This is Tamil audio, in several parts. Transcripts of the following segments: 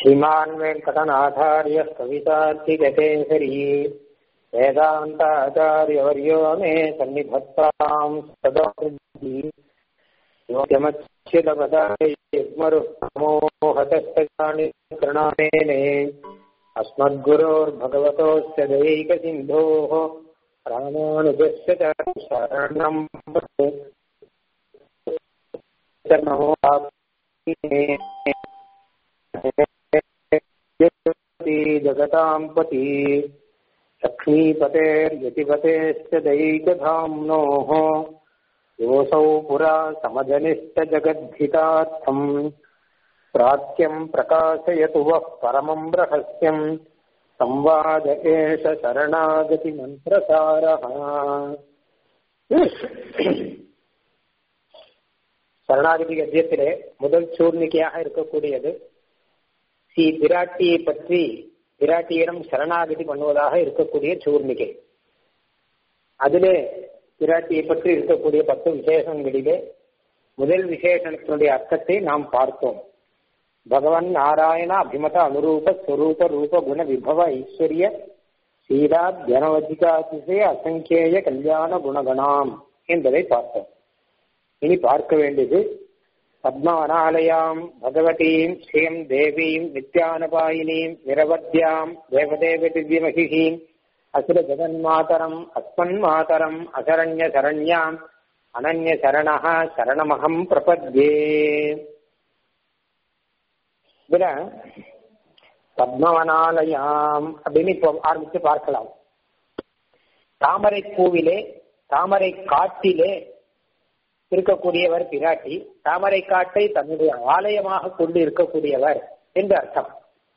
श्रीमान् वेङ्कटनाथार्यः कवितार्थिककेसरी वेदान्ताचार्यवर्यो मे सन्निधत्ताम् सदा योग्यमच्छिदपदायमरुमोहतस्तजानि कृणामेने अस्मद्गुरोर्भगवतोऽस्य दैकसिन्धोः रामानुजस्य च शरणम् नमो जगताम् पति लक्ष्मीपतेर्यतिपतेश्च दैकधाम्नोः योऽसौ पुरा समजनिष्टजगद्धितार्थम् प्राच्यम् प्रकाशयतु वः परमम् रहस्यम् संवाद एष शरणागतिमन्त्रसारः சரணாகதி கத்தியத்திலே முதல் சூர்ணிகையாக இருக்கக்கூடியது ஸ்ரீ பிராட்டியை பற்றி பிராட்டியிடம் சரணாகதி பண்ணுவதாக இருக்கக்கூடிய சூர்ணிகை அதிலே பிராட்டியை பற்றி இருக்கக்கூடிய பத்து விசேஷங்களிலே முதல் விசேஷத்தினுடைய அர்த்தத்தை நாம் பார்த்தோம் பகவன் நாராயண அபிமத அனுரூப ஸ்வரூப ரூப குண விபவ ஐஸ்வர்ய சீதா ஜனவதிகாதிசய அசங்கேய கல்யாண குணகணாம் என்பதை பார்த்தோம் இனி பார்க்க வேண்டியது பத்மவனாலயாம் பகவதீம் ஸ்ரீம் தேவீம் நித்யானபாயினீம் நிரவத்யாம் தேவதேவ திவ்யமகிஷீம் அசுர ஜெகன்மாதரம் அஸ்மன் மாதரம் அசரண்ய சரண்யாம் அனன்ய சரணா சரணமகம் பிரபத்யே இதுல பத்மவனாலயாம் அப்படின்னு இப்போ ஆரம்பித்து பார்க்கலாம் தாமரை பூவிலே தாமரை காட்டிலே இருக்கக்கூடியவர் பிராட்டி தாமரை காட்டை தன்னுடைய ஆலயமாக கொண்டு இருக்கக்கூடியவர் என்று அர்த்தம்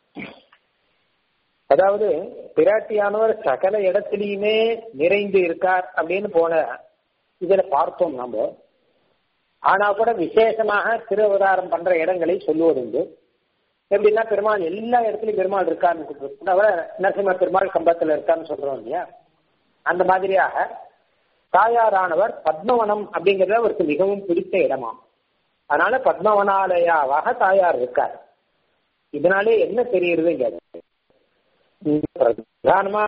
அதாவது பிராட்டியானவர் சகல இடத்திலையுமே நிறைந்து இருக்கார் அப்படின்னு போன இதுல பார்த்தோம் நம்ம ஆனா கூட விசேஷமாக திருவதாரம் பண்ற இடங்களை சொல்லுவதுண்டு எப்படின்னா பெருமாள் எல்லா இடத்துலயும் பெருமாள் இருக்கான்னு நரசிம்ம பெருமாள் கம்பத்துல இருக்கான்னு சொல்றோம் இல்லையா அந்த மாதிரியாக தாயாரானவர் பத்மவனம் அப்படிங்கறது அவருக்கு மிகவும் பிடித்த இடமா அதனால பத்மவனாலயாவாக தாயார் இருக்கார் இதனாலே என்ன தெரியுதுங்க பிரதானமா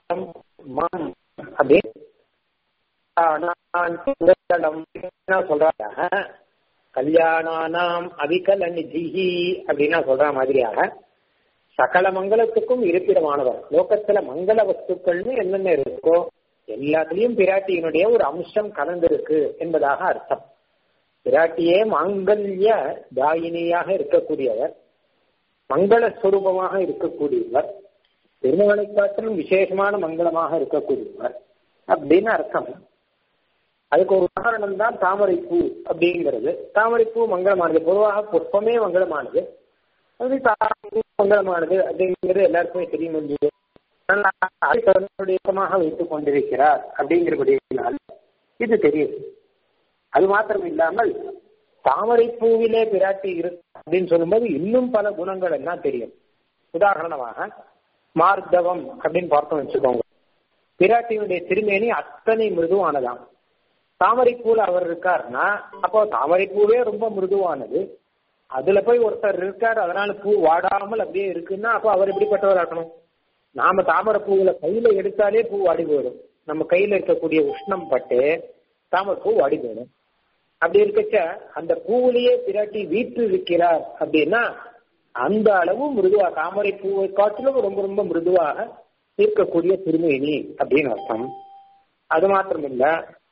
சொல்றாங்க கல்யாணானாம் அவிகல நிதிஹி அப்படின்னா சொல்ற மாதிரியாக சகல மங்களத்துக்கும் இருப்பிடமானவர் லோகத்துல மங்கள வஸ்துக்கள்னு என்னென்ன இருக்கோ எல்லாத்திலையும் பிராட்டியினுடைய ஒரு அம்சம் கலந்திருக்கு என்பதாக அர்த்தம் பிராட்டியே மாங்கல்ய தாயினியாக இருக்கக்கூடியவர் மங்கள ஸ்வரூபமாக இருக்கக்கூடியவர் திருமணை காட்டிலும் விசேஷமான மங்களமாக இருக்கக்கூடியவர் அப்படின்னு அர்த்தம் அதுக்கு ஒரு உதாரணம் தான் தாமரைப்பூ அப்படிங்கிறது தாமரைப்பூ மங்களமானது பொதுவாக புஷ்பமே மங்களமானது அது மங்களமானது அப்படிங்கிறது எல்லாருக்குமே தெரியும் இல்லையே தன்னுடையமாக வைத்துக் கொண்டிருக்கிறார் அப்படிங்கிறபடியால் இது தெரியுது அது மாத்திரம் இல்லாமல் தாமரை பூவிலே பிராட்டி இருக்கு அப்படின்னு சொல்லும்போது இன்னும் பல குணங்கள் எல்லாம் தெரியும் உதாரணமாக மார்தவம் அப்படின்னு பார்த்தோம் வச்சுக்கோங்க பிராட்டியுடைய திருமேனி அத்தனை மிருதுவானதாம் தாமரைப்பூல அவர் இருக்காருன்னா அப்போ தாமரைப்பூவே ரொம்ப மிருதுவானது அதுல போய் ஒருத்தர் இருக்கார் அதனால பூ வாடாமல் அப்படியே இருக்குன்னா அப்போ அவர் எப்படிப்பட்டவர் ஆக்கணும் நாம தாமரை பூவுல கையில எடுத்தாலே பூ வாடி போயிடும் நம்ம கையில இருக்கக்கூடிய உஷ்ணம் பட்டு தாமரை பூ வாடி போயிடும் அப்படி இருக்கச்ச அந்த பூவிலேயே பிராட்டி வீட்டு இருக்கிறார் அப்படின்னா அந்த அளவு மிருதுவா தாமரை பூவை காட்டிலும் ரொம்ப ரொம்ப மிருதுவாக இருக்கக்கூடிய திருமேனி அப்படின்னு அர்த்தம் அது மாத்திரம் இல்ல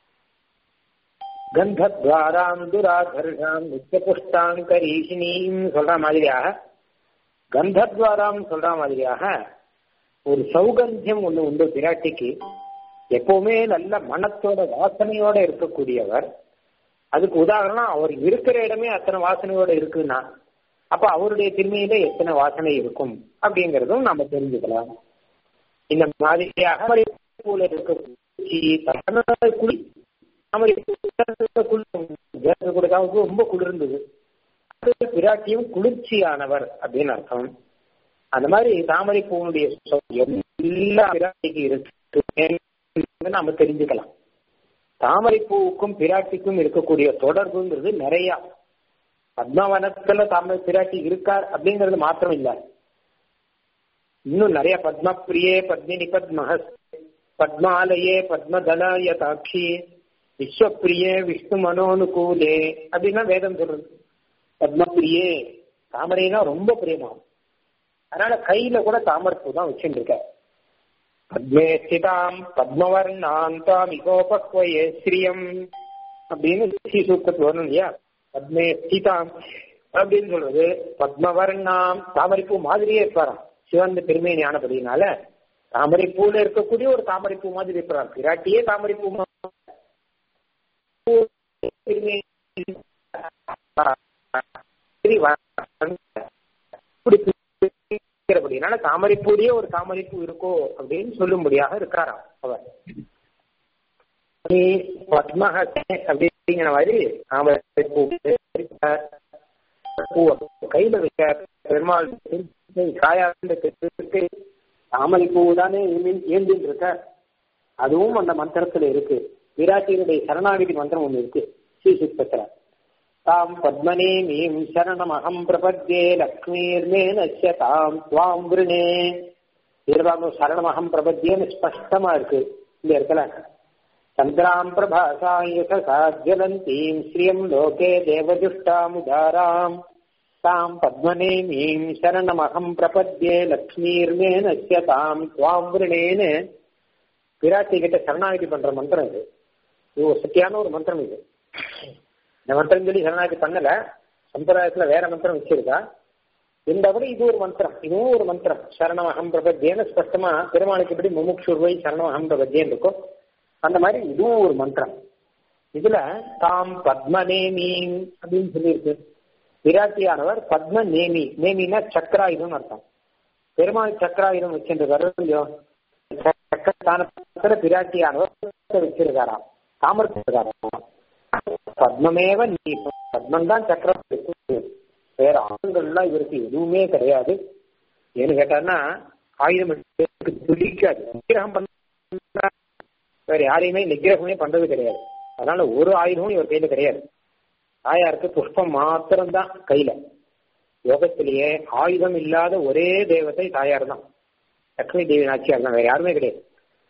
கந்தத்வாராம் துராதர்ஷாம் நித்திய புஷ்டாங்கரீஷினியும் சொல்ற மாதிரியாக கந்தத்வாராம் சொல்ற மாதிரியாக ஒரு சௌகந்தியம் ஒண்ணு உண்டு பிராட்டிக்கு எப்பவுமே நல்ல மனத்தோட வாசனையோட இருக்கக்கூடியவர் அதுக்கு உதாரணம் அவர் இருக்கிற இடமே அத்தனை வாசனையோட இருக்குன்னா அப்ப அவருடைய திருமையில எத்தனை வாசனை இருக்கும் அப்படிங்கறதும் நம்ம தெரிஞ்சுக்கலாம் இந்த மாதிரியாக குளி ரொம்ப குளிர்ந்தது பிராட்டியும் குளிர்ச்சியானவர் அப்படின்னு அர்த்தம் அந்த மாதிரி தாமரை பூனுடைய எல்லா பிராட்டிக்கு இருக்கு நாம தெரிஞ்சுக்கலாம் தாமரை பூவுக்கும் பிராட்டிக்கும் இருக்கக்கூடிய தொடர்புங்கிறது நிறைய பத்மவனத்துல தாமரை பிராட்டி இருக்கார் அப்படிங்கிறது மாத்திரம் இல்ல இன்னும் நிறைய பத்மப்பிரியே பத்மினி பத்மஹஸ் பத்மாலயே பத்மதலாய தாட்சி விஸ்வப்பிரியே விஷ்ணு மனோனுகூலே அப்படின்னா வேதம் சொல்றது பத்மப்பிரியே தாமரைனா ரொம்ப பிரியமாகும் அதனால கையில கூட தாமரப்பூ தான் வச்சுட்டு இருக்க பத்மே ஸ்திதாம் பத்மவர்ணாம் தாம் இகோபக்வயே ஸ்ரீயம் அப்படின்னு ஸ்ரீ சூக்கத்தில் வரணும் இல்லையா பத்மே ஸ்திதாம் அப்படின்னு சொல்றது பத்மவர்ணாம் தாமரைப்பூ மாதிரியே இருப்பாராம் சிவந்த பெருமை ஞானப்படினால தாமரைப்பூல இருக்கக்கூடிய ஒரு தாமரைப்பூ மாதிரி இருக்கிறார் பிராட்டியே தாமரைப்பூ அப்படினால தாமரைப்பூடியே ஒரு தாமரைப்பூ இருக்கோ அப்படின்னு சொல்லும்படியாக இருக்காராம் அவர் பத்மஹே அப்படிங்கிற மாதிரி தாமரைப்பூ கையில வைக்க பெருமாள் காயாண்டு தாமரைப்பூ தானே ஏந்தின்னு இருக்க அதுவும் அந்த மந்திரத்துல இருக்கு விராட்டியினுடைய சரணாகிதி மந்திரம் ஒண்ணு இருக்கு ஸ்ரீ சுத்தத்துல தாம் பத்மனேமீம் சரணமகம் பிரபத்யே லக்ஷ்மீர்மே நஷ்ய தாம் துவாம் விருணே இருபாகம் சரணமகம் பிரபத்தியன்னு ஸ்பஷ்டமா இருக்கு இந்த இடத்துல சந்திராம் பிரபாசாயுசாஜலந்தீம் ஸ்ரீயம் லோகே தேவஜுஷ்டாமுதாராம் தாம் பத்மனேமீம் சரணமகம் பிரபத்யே லக்ஷ்மீர்மே நஷ்ய தாம் துவாம் விருணேன்னு விராட்டி கிட்ட சரணாகிதி பண்ற மந்திரம் இது இது ஒரு சத்தியான ஒரு மந்திரம் இது இந்த மந்திரம் சொல்லி சரணாகிதி பண்ணல சம்பிரதாயத்துல வேற மந்திரம் வச்சிருக்கா இருந்தபடி இது ஒரு மந்திரம் இதுவும் ஒரு மந்திரம் சரணமகம் பிரபத்தியன்னு ஸ்பஷ்டமா பெருமாளுக்கு எப்படி முமுக்ஷுர்வை சரணமகம் பிரபத்தியன்னு இருக்கும் அந்த மாதிரி இதுவும் ஒரு மந்திரம் இதுல தாம் பத்மநேமி அப்படின்னு சொல்லியிருக்கு விராட்டியானவர் பத்ம நேமி நேமின்னா சக்கராயுதம் அர்த்தம் பெருமாள் சக்கராயுதம் வச்சிருக்காரு இல்லையோ சக்கரஸ்தானத்துல பிராட்டியானவர் வச்சிருக்காராம் தாமரத்திருக்காராம் பத்மமேவ நீ பத்மம் தான் சக்கரம் வேற ஆண்கள்லாம் இவருக்கு எதுவுமே கிடையாது ஏன்னு கேட்டார்னா ஆயுதம் துடிக்காது நிகிரகம் பண்ண வேற யாரையுமே நிகிரகமே பண்றது கிடையாது அதனால ஒரு ஆயுதமும் இவர் கையில கிடையாது தாயாருக்கு புஷ்பம் மாத்திரம்தான் கையில யோகத்திலேயே ஆயுதம் இல்லாத ஒரே தேவத்தை தாயார் தான் லக்ஷ்மி தேவி நாச்சியார் தான் வேற யாருமே கிடையாது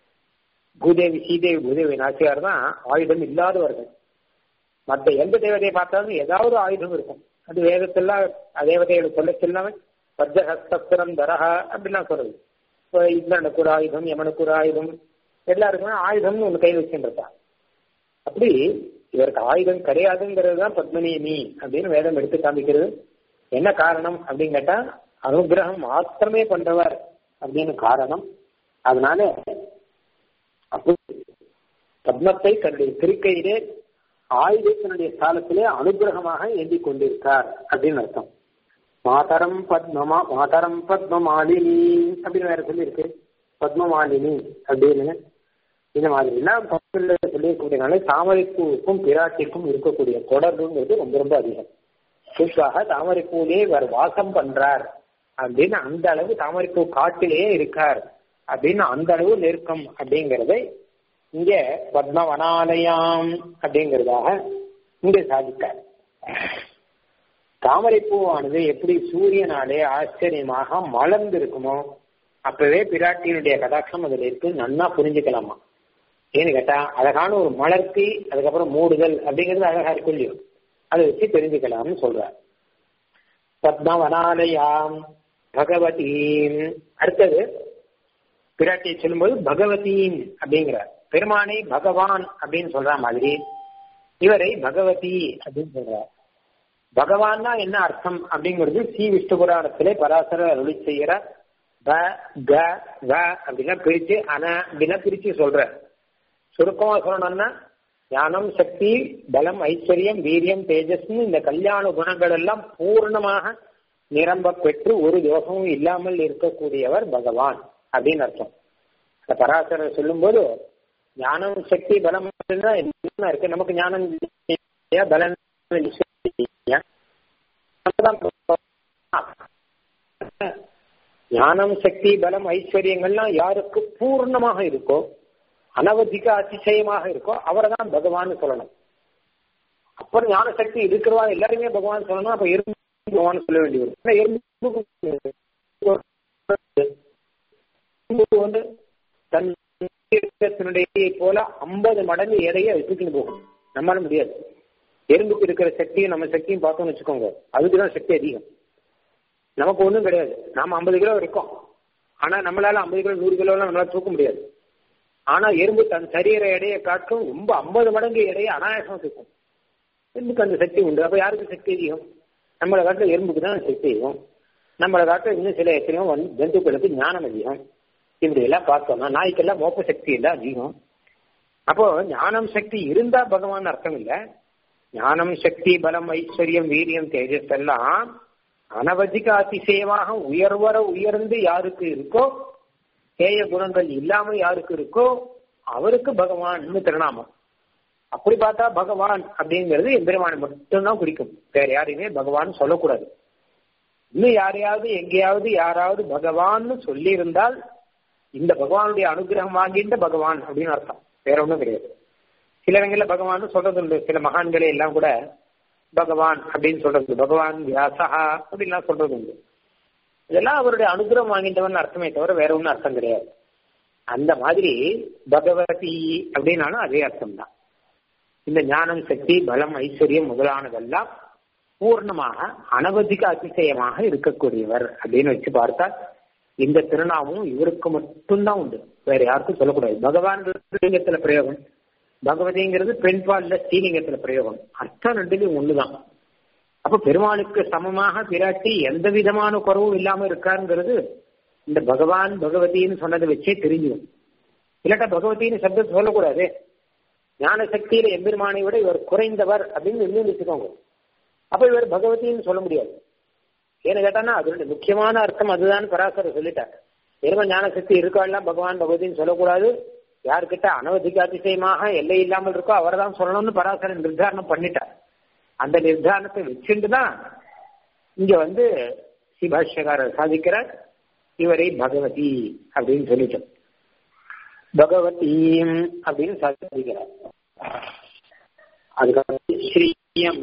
பூதேவி ஸ்ரீதேவி பூதேவி நாச்சியார் தான் ஆயுதம் இல்லாதவர்கள் மற்ற எந்த தேவதையை பார்த்தாலும் ஏதாவது ஆயுதம் இருக்கும் அது வேதத்தெல்லாம் தேவதையோட சொல்ல சொல்லாம வஜ்ரஹஸ்திரம் தரஹ அப்படிலாம் சொல்றது இப்போ இந்திரனுக்கு ஒரு ஆயுதம் யமனுக்கு ஒரு ஆயுதம் எல்லாருக்குமே ஆயுதம்னு ஒன்று கையில் வச்சுருப்பா அப்படி இவருக்கு ஆயுதம் கிடையாதுங்கிறது தான் பத்மனியமி அப்படின்னு வேதம் எடுத்து காமிக்கிறது என்ன காரணம் அப்படின்னு கேட்டா அனுகிரகம் மாத்திரமே பண்றவர் அப்படின்னு காரணம் அதனால பத்மத்தை தன்னுடைய திருக்கையிலே ஆயுதத்தினுடைய ஸ்தானத்திலே அனுகிரகமாக ஏந்தி கொண்டிருக்கார் அப்படின்னு அர்த்தம் மாதரம் பத்மமா மாதரம் பத்மமாலினி அப்படின்னு வேற சொல்லியிருக்கு பத்மமாலினி அப்படின்னு இந்த மாதிரி எல்லாம் சொல்லியிருக்கக்கூடியனால தாமரைப்பூவுக்கும் பிராட்டிக்கும் இருக்கக்கூடிய தொடர்புங்கிறது ரொம்ப ரொம்ப அதிகம் குறிப்பாக தாமரைப்பூலே இவர் வாசம் பண்றார் அப்படின்னு அந்த அளவு தாமரைப்பூ காட்டிலேயே இருக்கார் அப்படின்னு அந்த அளவு நெருக்கம் அப்படிங்கறதை இங்க பத்மவனாலயம் அப்படிங்கிறதாக இங்க சாதித்தார் தாமரைப்பூவானது எப்படி சூரியனாலே ஆச்சரியமாக மலர்ந்து இருக்குமோ அப்பவே பிராட்டியினுடைய கடாட்சம் அதுல இருக்கு நன்னா புரிஞ்சுக்கலாமா ஏன்னு கேட்டா அழகான ஒரு மலர்த்தி அதுக்கப்புறம் மூடுதல் அப்படிங்கிறது அழகா இருக்கும் இல்லையோ அதை வச்சு தெரிஞ்சுக்கலாம்னு சொல்றார் பத்மவனாலயாம் பகவதீம் அடுத்தது பிராட்டியை சொல்லும்போது பகவதீம் அப்படிங்கிறார் பெருமானை பகவான் அப்படின்னு சொல்ற மாதிரி இவரை பகவதி அப்படின்னு சொல்றார் பகவான்னா என்ன அர்த்தம் அப்படிங்கிறது சி விஷ்ணு புராணத்திலே பராசர அருளி செய்யற ப க வ அப்படின்னா பிரிச்சு அன அப்படின்னா பிரிச்சு சொல்ற சுருக்கமா சொல்லணும்னா ஞானம் சக்தி பலம் ஐஸ்வர்யம் வீரியம் தேஜஸ்னு இந்த கல்யாண குணங்கள் எல்லாம் பூர்ணமாக நிரம்ப பெற்று ஒரு தோஷமும் இல்லாமல் இருக்கக்கூடியவர் பகவான் அப்படின்னு அர்த்தம் இந்த பராசரர் சொல்லும்போது ஞானம் சக்தி பலம் என்ன இருக்கு நமக்கு ஞானம் பலம் ஞானம் சக்தி பலம் ஐஸ்வர்யங்கள்லாம் யாருக்கு பூர்ணமாக இருக்கோ அனவதிக அதிசயமாக இருக்கோ அவரை தான் பகவான் சொல்லணும் அப்புறம் ஞான சக்தி இருக்கிறவா எல்லாருமே பகவான் சொல்லணும் அப்ப எறும்பு பகவான் சொல்ல வேண்டி வரும் எறும்பு எறும்பு வந்து தன் சரீரத்தினுடைய போல ஐம்பது மடங்கு எடையை தூக்கிட்டு போகும் நம்மளால முடியாது எறும்புக்கு இருக்கிற சக்தியும் நம்ம சக்தியும் பார்த்தோம்னு வச்சுக்கோங்க அதுக்குதான் சக்தி அதிகம் நமக்கு ஒன்றும் கிடையாது நாம ஐம்பது கிலோ இருக்கோம் ஆனா நம்மளால ஐம்பது கிலோ நூறு கிலோ எல்லாம் நம்மளால தூக்க முடியாது ஆனா எறும்பு தன் சரீர எடையை காட்டும் ரொம்ப ஐம்பது மடங்கு எடையை அனாயாசமா தூக்கும் எறும்புக்கு அந்த சக்தி உண்டு அப்ப யாருக்கு சக்தி அதிகம் நம்மளை காட்டில எறும்புக்கு தான் சக்தி அதிகம் நம்மளை காட்டில இன்னும் சில எத்தனையோ வந்து ஜந்துக்களுக்கு ஞானம் அதிகம் இப்படி எல்லாம் பார்த்தோம்னா நாய்க்கெல்லாம் மோப்ப சக்தி எல்லாம் அதிகம் அப்போ ஞானம் சக்தி இருந்தா பகவான் அர்த்தம் இல்ல ஞானம் சக்தி பலம் ஐஸ்வர்யம் வீரியம் தேஜஸ் எல்லாம் அனவதிக அதிசயமாக உயர்வர உயர்ந்து யாருக்கு இருக்கோ தேய குணங்கள் இல்லாம யாருக்கு இருக்கோ அவருக்கு பகவான் திருநாமம் அப்படி பார்த்தா பகவான் அப்படிங்கிறது எம்பெருமானை மட்டும்தான் குறிக்கும் வேற யாரையுமே பகவான் சொல்லக்கூடாது இன்னும் யாரையாவது எங்கேயாவது யாராவது பகவான்னு சொல்லி இருந்தால் இந்த பகவானுடைய அனுகிரகம் வாங்கின்ற பகவான் அப்படின்னு அர்த்தம் வேற ஒன்றும் கிடையாது சில இடங்கள்ல பகவான் சொல்றது உண்டு சில மகான்களே எல்லாம் கூட பகவான் அப்படின்னு சொல்றது பகவான் வியாசகா அப்படின்லாம் சொல்றது உண்டு இதெல்லாம் அவருடைய அனுகிரகம் வாங்கின்றவன் அர்த்தமே தவிர வேற ஒன்றும் அர்த்தம் கிடையாது அந்த மாதிரி பகவதி அப்படின்னாலும் அதே அர்த்தம் தான் இந்த ஞானம் சக்தி பலம் ஐஸ்வர்யம் முதலானதெல்லாம் பூர்ணமாக அனவதிக அதிசயமாக இருக்கக்கூடியவர் அப்படின்னு வச்சு பார்த்தா இந்த திருநாமம் இவருக்கு மட்டும்தான் உண்டு வேற யாருக்கும் சொல்லக்கூடாது பகவான் லிங்கத்துல பிரயோகம் பகவதிங்கிறது பெண் பால்ல ஸ்ரீலிங்கத்துல பிரயோகம் அர்த்தம் ரெண்டுலையும் ஒண்ணுதான் அப்ப பெருமாளுக்கு சமமாக பிராட்டி எந்த விதமான குறவும் இல்லாம இருக்காருங்கிறது இந்த பகவான் பகவதின்னு சொன்னதை வச்சே தெரிஞ்சிடும் இல்லாட்டா பகவதின்னு சப்தத்தை சொல்லக்கூடாது ஞான சக்தியில எம்பெருமானை விட இவர் குறைந்தவர் அப்படின்னு இன்னும் வச்சுக்கோங்க அப்ப இவர் பகவதின்னு சொல்ல முடியாது ஏன்னு கேட்டானா அதனுடைய முக்கியமான அர்த்தம் அதுதான் பராசர சொல்லிட்டார் வெறும ஞான சக்தி இருக்காள்லாம் பகவான் பகவதின்னு சொல்லக்கூடாது யாருக்கிட்ட அனவதிக அதிசயமாக எல்லை இல்லாமல் இருக்கோ அவர் தான் சொல்லணும்னு பராசரன் நிர்தாரணம் பண்ணிட்டார் அந்த நிர்தாரணத்தை வச்சுட்டு தான் இங்க வந்து ஸ்ரீபாஷ்யகாரர் சாதிக்கிறார் இவரை பகவதி அப்படின்னு சொல்லிட்டோம் பகவதீம் அப்படின்னு சாதிக்கிறார் அதுக்கப்புறம் ஸ்ரீயம்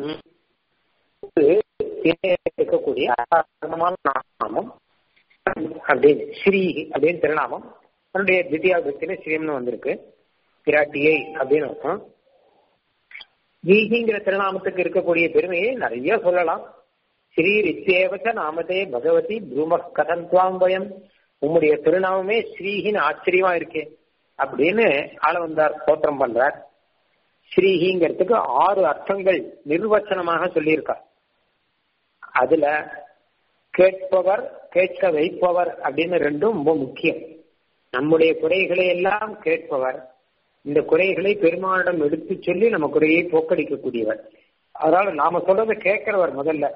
இருக்கக்கூடிய நாமம் அப்படின்னு ஸ்ரீ அப்படின்னு திருநாமம் தன்னுடைய தித்தியா பக்தியில ஸ்ரீயம்னு வந்திருக்கு பிராட்டியை அப்படின்னு அர்த்தம் ஜீகிங்கிற திருநாமத்துக்கு இருக்கக்கூடிய பெருமையை நிறைய சொல்லலாம் ஸ்ரீ ரித்யேவச்ச நாமதே பகவதி பிரூம கதந்த்வாம் பயம் உம்முடைய திருநாமமே ஸ்ரீஹின்னு ஆச்சரியமா இருக்கே அப்படின்னு ஆள வந்தார் ஸ்தோத்திரம் பண்றார் ஸ்ரீஹிங்கிறதுக்கு ஆறு அர்த்தங்கள் நிர்வச்சனமாக சொல்லியிருக்கார் அதுல கேட்பவர் கேட்க வைப்பவர் அப்படின்னு ரெண்டும் ரொம்ப முக்கியம் நம்முடைய குறைகளை எல்லாம் கேட்பவர் இந்த குறைகளை பெருமானிடம் எடுத்து சொல்லி நம்ம குறையை போக்கடிக்கக்கூடியவர் அதனால நாம சொல்றதை கேட்கிறவர் முதல்ல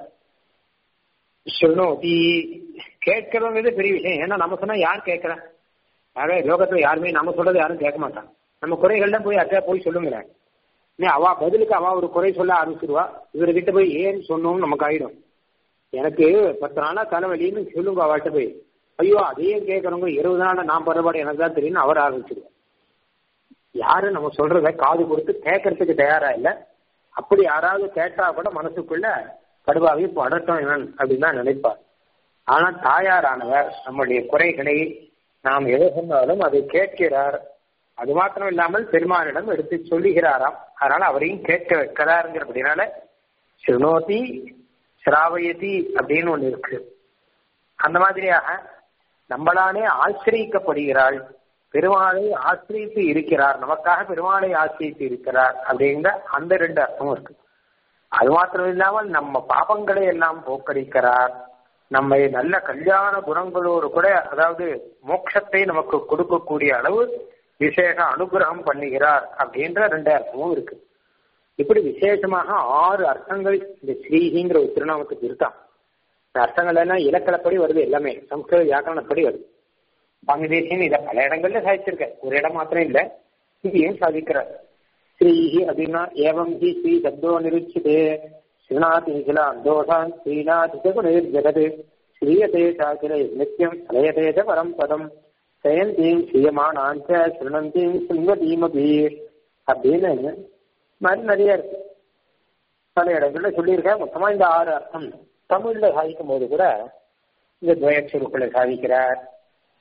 சுனோதி கேட்கிறவங்கிறது பெரிய விஷயம் ஏன்னா நம்ம சொன்னா யார் கேட்கிறேன் யாரே லோகத்துல யாருமே நம்ம சொல்றது யாரும் கேட்க மாட்டான் நம்ம குறைகள்ல போய் அத்தையா போய் சொல்லுங்களேன் அவா பதிலுக்கு அவா ஒரு குறை சொல்ல ஆரம்பிச்சிருவா இவர்கிட்ட போய் ஏன்னு சொன்னோம்னு நமக்கு ஆயிடும் எனக்கு பத்து நாளா தலைவலின்னு சொல்லுங்க அவள்கிட்ட போய் ஐயோ அதையே கேட்கறவங்க இருபது நாள் நான் பரவாயில்ல எனக்கு தான் தெரியும் அவர் ஆரம்பிச்சிருவோம் யாரு நம்ம சொல்றத காது கொடுத்து கேட்கறதுக்கு தயாரா இல்ல அப்படி யாராவது கேட்டா கூட மனசுக்குள்ள கடுவாகி படட்டும் என்னன் அப்படின்னு தான் நினைப்பார் ஆனா தாயாரானவர் நம்முடைய குறைகளை நாம் எதை சொன்னாலும் அதை கேட்கிறார் அது மாத்திரம் இல்லாமல் பெருமானிடம் எடுத்து சொல்லுகிறாராம் அதனால அவரையும் கேட்க வைக்கிறாருங்கிறபடினால சுனோதி சிராவயதி அப்படின்னு ஒண்ணு இருக்கு அந்த மாதிரியாக நம்மளாலே ஆசிரியக்கப்படுகிறாள் பெருமாளை ஆசிரியத்து இருக்கிறார் நமக்காக பெருமாளை ஆசிரியத்து இருக்கிறார் அப்படிங்கிற அந்த ரெண்டு அர்த்தமும் இருக்கு அது மாத்திரம் இல்லாமல் நம்ம பாபங்களை எல்லாம் போக்கடிக்கிறார் நம்மை நல்ல கல்யாண குணங்களோடு கூட அதாவது மோட்சத்தை நமக்கு கொடுக்கக்கூடிய அளவு விசேஷ அனுகிரகம் பண்ணுகிறார் அப்படின்ற ரெண்டு அர்த்தமும் இருக்கு இப்படி விசேஷமாக ஆறு அர்த்தங்கள் இந்த ஸ்ரீஹிங்கிற ஒரு திருநாமத்துக்கு இருக்கான் இந்த அர்த்தங்கள் எல்லாம் இலக்கணப்படி வருது எல்லாமே சம்ஸ்கிருத வியாக்கரணப்படி வருது பங்கதேசியம் இதை பல இடங்கள்ல சாதிச்சிருக்க ஒரு இடம் மாத்திரம் இல்ல இதையும் சாதிக்கிறார் ஸ்ரீஹி அப்படின்னா ஏவம் ஹி ஸ்ரீ சப்தோ நிருச்சிதே ஸ்ரீநாதி கில அந்தோஷான் ஸ்ரீநாதி ஜெகது ஸ்ரீயதே சாக்கிர நித்தியம் கலயதேஜ பரம் பதம் ஜெயந்தீம் ஸ்ரீயமானாஞ்ச ஸ்ருணந்தீம் சுங்கதீமபி அப்படின்னு மாதிரி நிறைய இருக்கு பல இடங்கள்ல சொல்லியிருக்கேன் மொத்தமா இந்த ஆறு அர்த்தம் தமிழ்ல சாதிக்கும் போது கூட இந்த துவயச்சுருக்களை சாதிக்கிறார்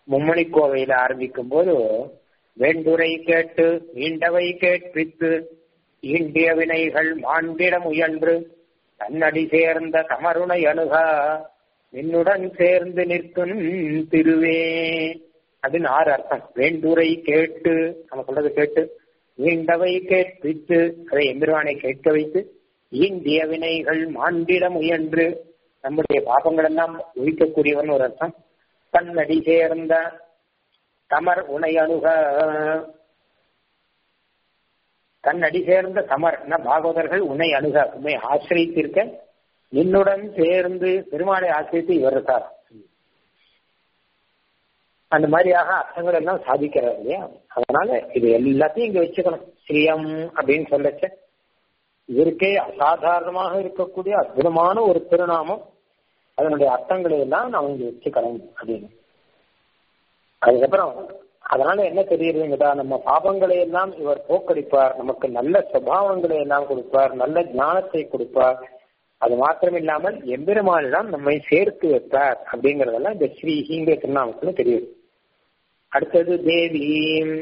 மும்மணி கோவையில ஆரம்பிக்கும் போது வேண்டுரை கேட்டு நீண்டவை கேட்பித்து ஈண்டிய வினைகள் மாண்டிட முயன்று தன்னடி சேர்ந்த தமருணை அணுகா நின்னுடன் சேர்ந்து நிற்கும் திருவே அப்படின்னு ஆறு அர்த்தம் வேண்டுரை கேட்டு நம்ம சொல்றது கேட்டு நீண்டவை கேட்பித்து அதை எம்பெருவானை கேட்க வைத்து ஈண்டிய வினைகள் மாண்டிட முயன்று நம்முடைய பாபங்கள் எல்லாம் ஒழிக்கக்கூடியவன் ஒரு அர்த்தம் தன்னடி சேர்ந்த தமர் உனை அணுக தன்னடி சேர்ந்த தமர் பாகவதர்கள் உன்னை அணுக உண்மை ஆசிரியத்திருக்க நின்னுடன் சேர்ந்து பெருமாளை ஆசிரியத்து இவர் இருக்கார் அந்த மாதிரியாக அர்த்தங்கள் எல்லாம் சாதிக்கிறார் இல்லையா அதனால இது எல்லாத்தையும் இங்க வச்சுக்கணும் ஸ்ரீயம் அப்படின்னு சொல்லச்ச இவருக்கே அசாதாரணமாக இருக்கக்கூடிய அற்புதமான ஒரு திருநாமம் அதனுடைய அர்த்தங்களை எல்லாம் நான் இங்க வச்சுக்கணும் அப்படின்னு அதுக்கப்புறம் அதனால என்ன தெரியுதுங்கடா நம்ம பாபங்களை எல்லாம் இவர் போக்கடிப்பார் நமக்கு நல்ல சுபாவங்களை எல்லாம் கொடுப்பார் நல்ல ஞானத்தை கொடுப்பார் அது மாத்திரம் இல்லாமல் எம்பெருமானிடம் நம்மை சேர்த்து வைப்பார் அப்படிங்கறதெல்லாம் இந்த ஸ்ரீஹிங்க திருநாமத்துல தெரியுது அடுத்தது தேவீம்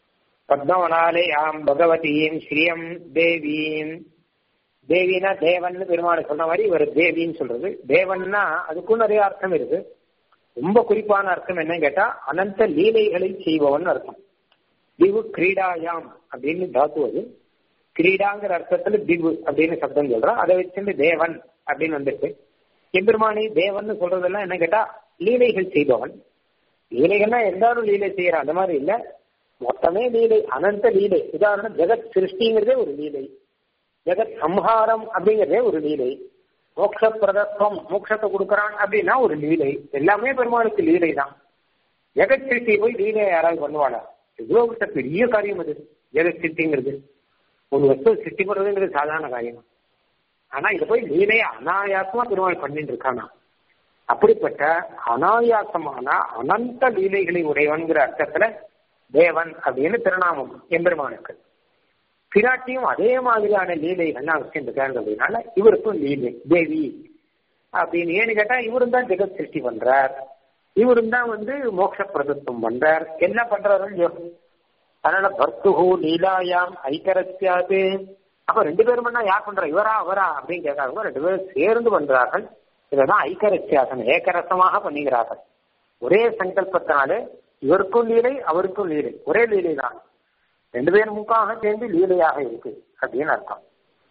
பத்மவனாலயாம் பகவதீம் ஸ்ரீயம் தேவீம் தேவினா தேவன் பெருமாள் சொன்ன மாதிரி இவர் தேவின்னு சொல்றது தேவன்னா அதுக்கும் நிறைய அர்த்தம் இருக்கு ரொம்ப குறிப்பான அர்த்தம் என்னன்னு கேட்டா அனந்த லீலைகளை செய்பவன் அர்த்தம் திவு கிரீடாயாம் அப்படின்னு தாத்து அது கிரீடாங்கிற அர்த்தத்துல திவு அப்படின்னு சப்தம் சொல்றோம் அதை வச்சுட்டு தேவன் அப்படின்னு வந்துருக்கு எம்பெருமானி தேவன் சொல்றதெல்லாம் என்ன கேட்டா லீலைகள் செய்பவன் லீலைகள்னா எல்லாரும் லீலை செய்யறான் அந்த மாதிரி இல்ல மொத்தமே லீலை அனந்த லீலை உதாரணம் ஜெகத் சிருஷ்டிங்கிறதே ஒரு லீலை ஜெகத் சம்ஹாரம் அப்படிங்கிறதே ஒரு லீலை மோட்ச பிரதத்துவம் மோட்சத்தை கொடுக்கறான் அப்படின்னா ஒரு லீலை எல்லாமே பெருமாளுக்கு லீலை தான் ஜெகத் சிருஷ்டி போய் லீலை யாராவது பண்ணுவாளா இவ்வளவு பெரிய காரியம் அது ஜெகத் சிருஷ்டிங்கிறது ஒரு வஸ்து சிருஷ்டி பண்றதுங்கிறது சாதாரண காரியம் ஆனா இதை போய் லீலையை அனாயாசமா பெருமாள் பண்ணிட்டு இருக்கானா அப்படிப்பட்ட அனாயாசமான அனந்த லீலைகளை உடையவன்கிற அர்த்தத்துல தேவன் அப்படின்னு திருநாமம் எம்பெருமானுக்கு பிராட்டியும் அதே மாதிரியான லீலைகள்லாம் வச்சுருக்காங்க அப்படின்னால இவருக்கும் லீலை தேவி அப்படின்னு ஏன்னு கேட்டா இவரும் தான் ஜெகத் சிருஷ்டி பண்றார் இவரும் தான் வந்து மோட்ச பிரதத்துவம் பண்றார் என்ன பண்றாரு இல்லையோ அதனால பர்த்துஹு லீலாயாம் ஐக்கரத்தியாது அப்ப ரெண்டு பேரும் பண்ணா யார் பண்றா இவரா அவரா அப்படின்னு கேட்காங்க ரெண்டு பேரும் சேர்ந்து பண்றார்கள் இதுதான் ஐக்கரத்தியாசம் ஏக்கரசமாக பண்ணுகிறார்கள் ஒரே சங்கல்பத்தினாலே இவருக்கும் லீலை அவருக்கும் லீலை ஒரே லீலை தான் ரெண்டு பேரும் முக்காக சேர்ந்து லீலையாக இருக்கு அப்படின்னு அர்த்தம்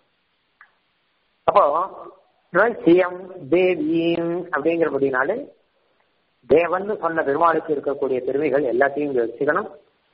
அப்போ சிஎம் தேவியும் அப்படிங்கிறபடினாலே தேவன் சொன்ன பெருமாளுக்கு இருக்கக்கூடிய பெருமைகள் எல்லாத்தையும் இங்க வச்சுக்கணும்